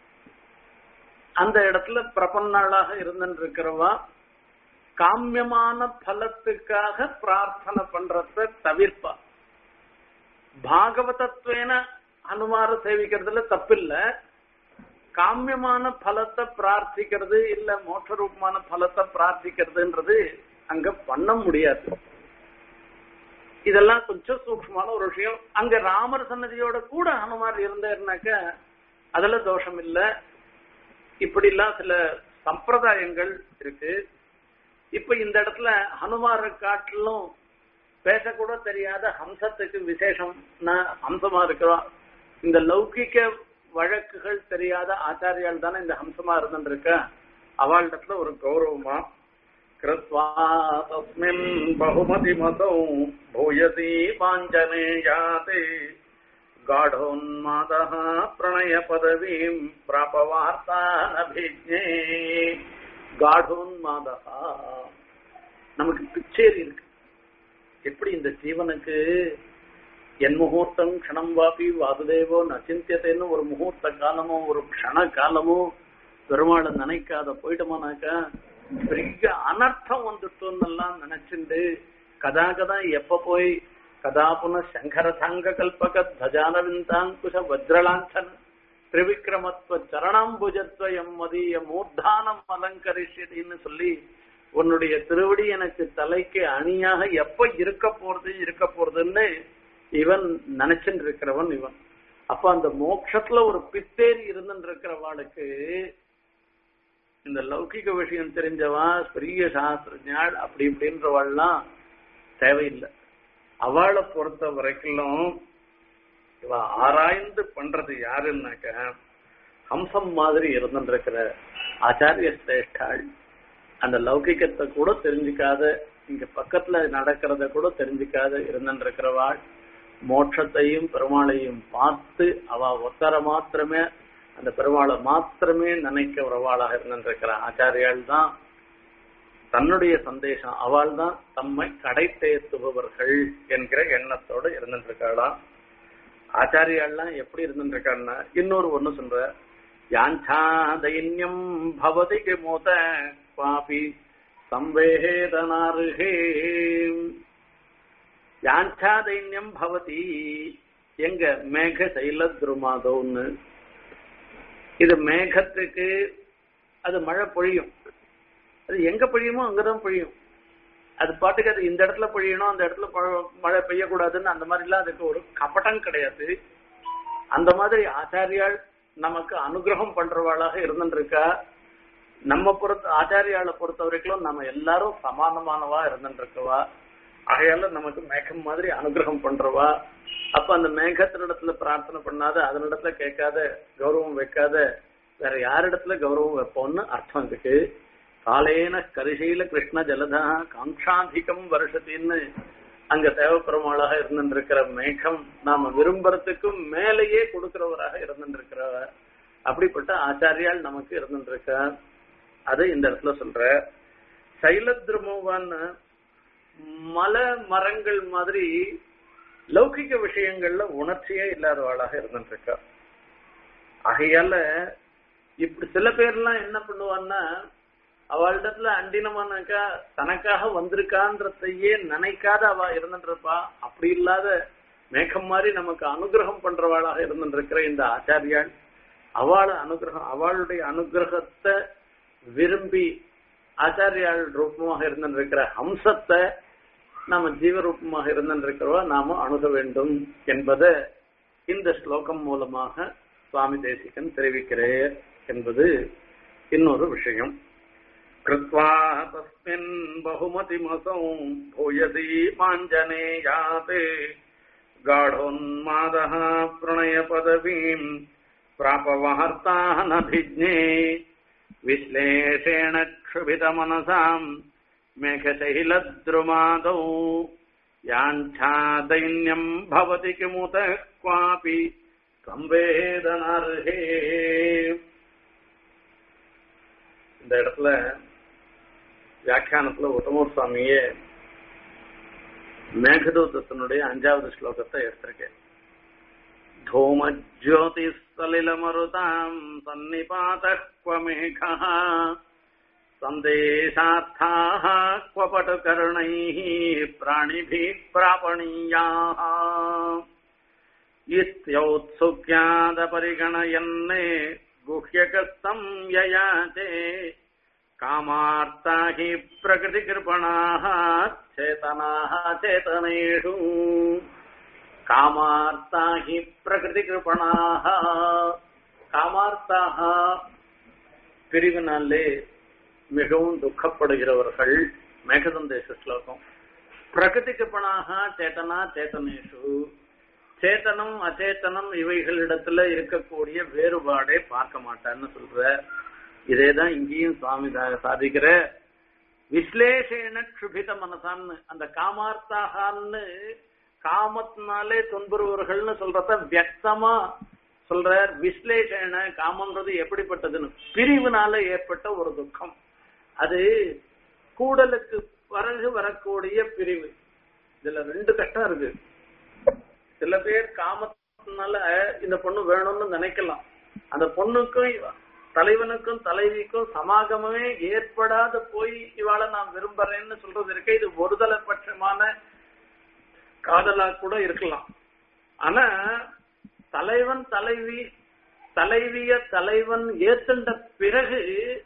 A: அந்த இடத்துல பிரபன்னாளாக இருந்துருக்கிறவா காமியமான பலத்துக்காக பிரார்த்தனை பண்றத தவிர்ப்பா பாகவதத்வேன அனுமார சேவிக்கிறதுல தப்பில்ல காமியமான பலத்தை பிரார்த்திக்கிறது இல்ல மோட்ச ரூபமான பலத்தை பிரார்த்திக்கிறதுன்றது அங்க பண்ண முடியாது இதெல்லாம் கொஞ்சம் சூக்ஷ்மமான ஒரு விஷயம் அங்க ராமர் சன்னதியோட கூட ஹனுமார் இருந்தாருனாக்க அதுல தோஷம் இல்ல இப்படி எல்லாம் சில சம்பிரதாயங்கள் இருக்கு இப்ப இந்த இடத்துல ஹனுமாரை காட்டிலும் பேசக்கூட தெரியாத ஹம்சத்துக்கு விசேஷம் ஹம்சமா இருக்கிறோம் இந்த லௌகிக்க வழக்குகள் தெரியாத ஆச்சாரியால் தானே இந்த ஹம்சமா இருந்துருக்க அவளிடத்துல ஒரு கௌரவமா கிருத்வா தஸ்மின் பகுமதி மதோ பூயசி பாஞ்சனேயாதே காடோன்மாத பிரணய பதவீம் பிராபவார்த்தானபிஜே காடோன்மாதா நமக்கு பிச்சேரி இருக்கு எப்படி இந்த ஜீவனுக்கு என் முகூர்த்தம் க்ஷணம் வாபி வாசுதேவோ நச்சிந்தியத்தைன்னு ஒரு முகூர்த்த காலமோ ஒரு க்ஷண காலமோ பெருமாளை நினைக்காத போயிட்டோமானாக்கா பெரிய அனர்த்தம் வந்துட்டோன்னெல்லாம் நினைச்சுண்டு கதா கதா எப்ப போய் கதா புன சங்கர சாங்க கல்பக தஜானவிந்தாங்குஷ வஜ்ரலாஞ்சன திரிவிக்ரமத்வ சரணாம்புஜத்வயம் மதிய மூர்தானம் அலங்கரிஷின்னு சொல்லி உன்னுடைய திருவடி எனக்கு தலைக்கு அணியாக எப்ப இருக்க போறது இருக்க போறதுன்னு இவன் நினைச்சுட்டு இருக்கிறவன் இவன் அப்ப அந்த மோட்சத்துல ஒரு பித்தேரி இருந்துட்டு இருக்கிறவாளுக்கு இந்த லௌகிக விஷயம் தெரிஞ்சவா பெரிய சாஸ்திரஞாள் அப்படி இப்படின்றவாள்லாம் தேவையில்லை அவளை பொறுத்த வரைக்கும் இவ ஆராய்ந்து பண்றது யாருன்னாக்க ஹம்சம் மாதிரி இருந்துருக்கிற ஆச்சாரிய சிரேஷ்டாள் அந்த லௌகிக்கத்தை கூட தெரிஞ்சுக்காத இங்க பக்கத்துல நடக்கிறத கூட தெரிஞ்சுக்காத இருந்துருக்கிறவாள் மோட்சத்தையும் பெருமாளையும் பார்த்து அவ ஒத்தர மாத்திரமே அந்த பெருமாளை மாத்திரமே நினைக்க உறவாளாக இருந்திருக்கிற ஆச்சாரியால் தான் தன்னுடைய சந்தேஷம் அவள் தான் தம்மை கடை தேத்துபவர்கள் என்கிற எண்ணத்தோடு இருந்துருக்காளாம் ஆச்சாரியாள்லாம் எப்படி இருந்துருக்கான்னா இன்னொரு ஒண்ணு சொல்ற யாஞ்சா தைன்யம் பவதி கிமோத பாபி சம்வேதனாருகே யாஞ்சா தைன்யம் பவதி எங்க மேக சைல துருமாதோன்னு இது மேகத்துக்கு அது மழை பொழியும் அது எங்க பொழியுமோ அங்கதான் பொழியும் அது பாட்டுக்கு அது இந்த இடத்துல பொழியணும் அந்த இடத்துல ப- மழை பெய்யக்கூடாதுன்னு அந்த மாதிரி எல்லாம் அதுக்கு ஒரு கபடம் கிடையாது அந்த மாதிரி ஆச்சாரியால் நமக்கு அனுகிரகம் பண்றவாளாக இருந்துருக்கா நம்ம பொறுத்த ஆச்சாரியால பொறுத்த வரைக்கும் நம்ம எல்லாரும் சமானமானவா இருந்துருக்கவா ஆகையால நமக்கு மேகம் மாதிரி அனுகிரகம் பண்றவா அப்ப அந்த மேகத்தினிடத்துல பிரார்த்தனை பண்ணாத அதனிடத்துல கேட்காத கௌரவம் வைக்காத வேற யாரிடத்துல கௌரவம் வைப்போம்னு அர்த்தம் இருக்கு காலேன கரிசையில கிருஷ்ண ஜலதா காங்காதிகம் வருஷத்தின்னு அங்க தேவப்பெருமாளாக இருந்திருக்கிற மேகம் நாம விரும்புறதுக்கும் மேலேயே கொடுக்கிறவராக இருந்திருக்கிறவர் அப்படிப்பட்ட ஆச்சாரியால் நமக்கு இருந்திருக்கார் அது இந்த இடத்துல சொல்ற சைலத்ருமோவான்னு மலை மரங்கள் மாதிரி லௌகிக விஷயங்கள்ல உணர்ச்சியே இல்லாதவாளாக இருந்திருக்கா ஆகையால இப்படி சில பேர்லாம் என்ன பண்ணுவான்னா அவளிடத்துல அண்டினமானாக்கா தனக்காக வந்திருக்கான்றதையே நினைக்காத அவ இருந்துருப்பா அப்படி இல்லாத மேகம் மாதிரி நமக்கு அனுகிரகம் பண்றவாளாக இருந்துருக்கிற இந்த ஆச்சாரியாள் அவள அனுகிரகம் அவளுடைய அனுகிரகத்தை விரும்பி ஆச்சாரியாள் ரூபமாக இருந்திருக்கிற ஹம்சத்தை நாம ஜீவரூபமாக இருந்திருக்கிறவா நாம அணுக வேண்டும் என்பதை இந்த ஸ்லோகம் மூலமாக சுவாமி தேசிகன் தெரிவிக்கிறேன் என்பது இன்னொரு விஷயம் कृत्वा तस्मिन् बहुमतिमसौ भूयसी पाञ्जनेयाते गाढोन्मादः प्रणयपदवीम् प्रापवार्ताः नभिज्ञे विश्लेषेण क्षुभितमनसाम् मेघशैलद्रुमादौ याञ्छादैन्यम् भवति किमुतः क्वापि संवेदनार्हे இந்த இடத்துல வியாக்கியானத்துல உத்தமூர் சுவாமியே மேகதூதத்தினுடைய அஞ்சாவது ஸ்லோகத்தை எடுத்திருக்கேன் धूमज्योतिःसलिलमरुताम् सन्निपातः क्व मेघः सन्देशार्थाः क्व पटुकर्णैः प्राणिभिः प्रापणीयाः इत्यौत्सुक्यादपरिगणयन्ने गुह्यकस्तम् ययाचे कामार्ता हि प्रकृतिकृपणाः चेतनाः चेतनेषु காமார்த்தா ஹி பிரகிருதி கிருபணாக காமார்த்தாக பிரிவினாலே மிகவும் துக்கப்படுகிறவர்கள் மேகசந்தேச ஸ்லோகம் பிரகிருதி கிருபணாக சேத்தனா சேத்தனேஷு சேத்தனம் அச்சேத்தனம் இவைகளிடத்துல இருக்கக்கூடிய வேறுபாடே பார்க்க மாட்டான்னு சொல்ற இதேதான் இங்கேயும் சுவாமி சா- சாதிக்கிற விஸ்லேஷேன க்ஷுபித மனசான்னு அந்த காமார்த்தாகான்னு காமத்தினாலே துன்புறுவர்கள்னு சொல்றத வியக்தமா சொல்ற விஸ்லேஷன காமன்றது எப்படிப்பட்டதுன்னு பிரிவினால ஏற்பட்ட ஒரு துக்கம் அது கூடலுக்கு பிறகு வரக்கூடிய பிரிவு இதுல ரெண்டு கஷ்டம் இருக்கு சில பேர் காமத்தினால இந்த பொண்ணு வேணும்னு நினைக்கலாம் அந்த பொண்ணுக்கும் தலைவனுக்கும் தலைவிக்கும் சமாகமே ஏற்படாத போய் இவாளை நான் விரும்புறேன்னு சொல்றது இருக்க இது ஒருதலை பட்சமான காதலா கூட இருக்கலாம் ஆனா தலைவன் தலைவி தலைவிய தலைவன் ஏத்துண்ட பிறகு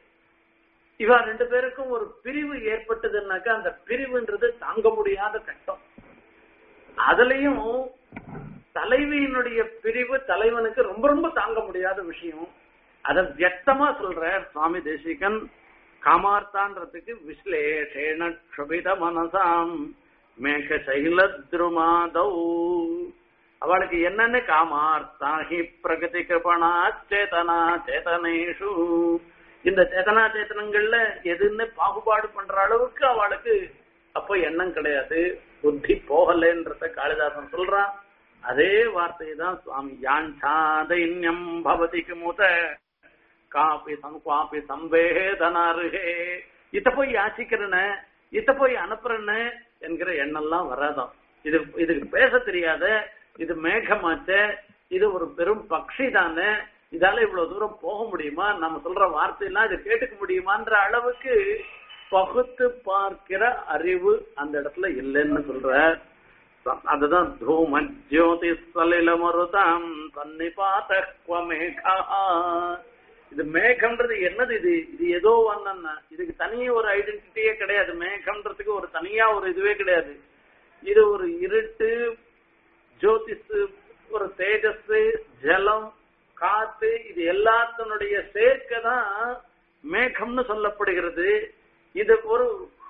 A: இவா ரெண்டு பேருக்கும் ஒரு பிரிவு ஏற்பட்டதுன்னாக்கா அந்த பிரிவுன்றது தாங்க முடியாத கஷ்டம் அதுலயும் தலைவியினுடைய பிரிவு தலைவனுக்கு ரொம்ப ரொம்ப தாங்க முடியாத விஷயம் அத வியக்தமா சொல்ற சுவாமி தேசிகன் காமார்த்தான்றதுக்கு விஸ்லேஷேன க்ஷபித மனசாம் மேக சைலத்ருமாதௌ அவளுக்கு என்னன்னு காமார்த்தா ஹி பிரகதி கிருபணா சேதனா சேதனேஷு இந்த சேதனா சேத்தனங்கள்ல எதுன்னு பாகுபாடு பண்ற அளவுக்கு அவளுக்கு அப்போ எண்ணம் கிடையாது புத்தி போகலன்றத காளிதாசன் சொல்றான் அதே வார்த்தை தான் சுவாமி யாஞ்சாதைன்யம் பவதி கிமுத காப்பி சம் காப்பி சம்வேதனாருகே இத போய் யாச்சிக்கிறன இத போய் அனுப்புறன என்கிற எண்ணம்லாம் வராதாம் இது இதுக்கு பேச தெரியாத இது மேகமாச்ச இது ஒரு பெரும் பக்ஷி தானே இதால இவ்வளவு தூரம் போக முடியுமா நம்ம சொல்ற வார்த்தையெல்லாம் இது கேட்டுக்க முடியுமான்ற அளவுக்கு பகுத்து பார்க்கிற அறிவு அந்த இடத்துல இல்லைன்னு சொல்ற அதுதான் தூம ஜோதி சலில மருதாம் சன்னிபாத்த மேகா இது மேகம்ன்றது என்னது இது இது ஏதோ ஒன்னா இதுக்கு தனியே ஒரு ஐடென்டிட்டியே கிடையாது மேகம்ன்றதுக்கு ஒரு தனியா ஒரு இதுவே கிடையாது இது ஒரு இருட்டு ஜோதிஷ் ஒரு தேஜஸ் ஜலம் காத்து இது எல்லாத்தினுடைய சேர்க்கை தான் மேகம்னு சொல்லப்படுகிறது இது ஒரு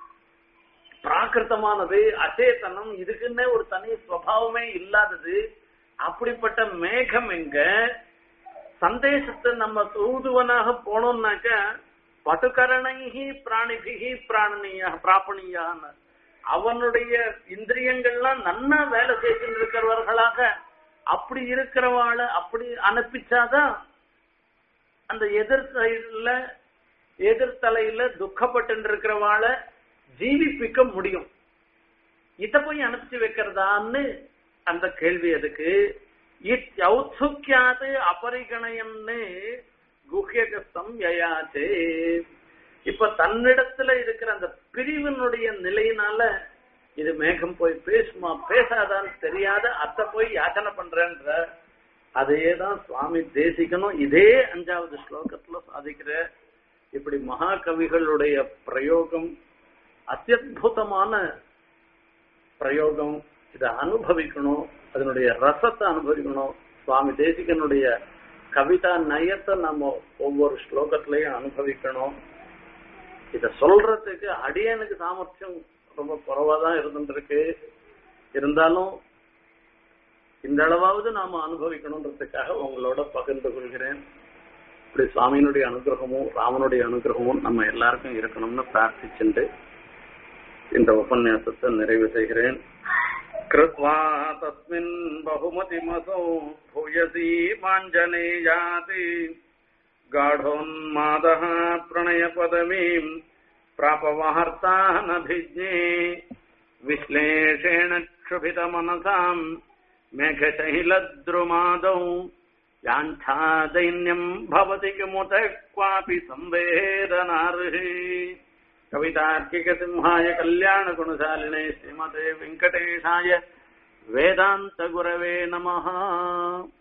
A: பிராகிருத்தமானது அச்சேதனம் இதுக்குன்னே ஒரு தனி சுவாவமே இல்லாதது அப்படிப்பட்ட மேகம் எங்க சந்தேசத்தை நம்ம தூதுவனாக போனோம்னாக்க பட்டுக்கரணைகி பிராணிபிகி பிராணனியா பிராபணியான்னு அவனுடைய இந்திரியங்கள்லாம் நன்னா வேலை செய்துட்டு இருக்கிறவர்களாக அப்படி இருக்கிறவாளை அப்படி அனுப்பிச்சாதான் அந்த எதிர் சைடுல எதிர்த்தலையில துக்கப்பட்டு இருக்கிறவாளை ஜீவிப்பிக்க முடியும் இத போய் அனுப்பிச்சு வைக்கிறதான்னு அந்த கேள்வி அதுக்கு ஔத்சுக்கியாது அபரிகணயம்னு குஹ்யகஸ்தம் யயாச்சே இப்ப தன்னிடத்துல இருக்கிற அந்த பிரிவினுடைய நிலையினால இது மேகம் போய் பேசுமா பேசாதான்னு தெரியாத அத்தை போய் யாச்சனை பண்றேன்ற அதையேதான் சுவாமி தேசிக்கணும் இதே அஞ்சாவது ஸ்லோகத்துல சாதிக்கிற இப்படி மகாகவிகளுடைய பிரயோகம் அத்தியுதமான பிரயோகம் இதை அனுபவிக்கணும் அதனுடைய ரசத்தை அனுபவிக்கணும் சுவாமி தேசிகனுடைய கவிதா நயத்தை நம்ம ஒவ்வொரு ஸ்லோகத்திலையும் அனுபவிக்கணும் இத சொல்றதுக்கு அடியனுக்கு சாமர்த்தியம் ரொம்ப குறைவா தான் இருந்துருக்கு இருந்தாலும் இந்த அளவாவது நாம அனுபவிக்கணுன்றதுக்காக உங்களோட பகிர்ந்து கொள்கிறேன் இப்படி சுவாமியினுடைய அனுகிரகமும் ராமனுடைய அனுகிரகமும் நம்ம எல்லாருக்கும் இருக்கணும்னு பிரார்த்திச்சுட்டு இந்த உபன்யாசத்தை நிறைவு செய்கிறேன் கிருத்வா தஸ்மின் பகுமதிமசோ பூயசி மாஞ்சனே யாதி गाढोन्मादः प्रणयपदवीम् प्रापवार्तानभिज्ञे विश्लेषेण क्षुभितमनसाम् मेघशैलद्रुमादौ याञ्छादैन्यम् भवति किमुत क्वापि संवेदनार्हि कवितार्किकसिंहाय कल्याणगुणशालिने श्रीमते वेङ्कटेशाय वेदान्तगुरवे नमः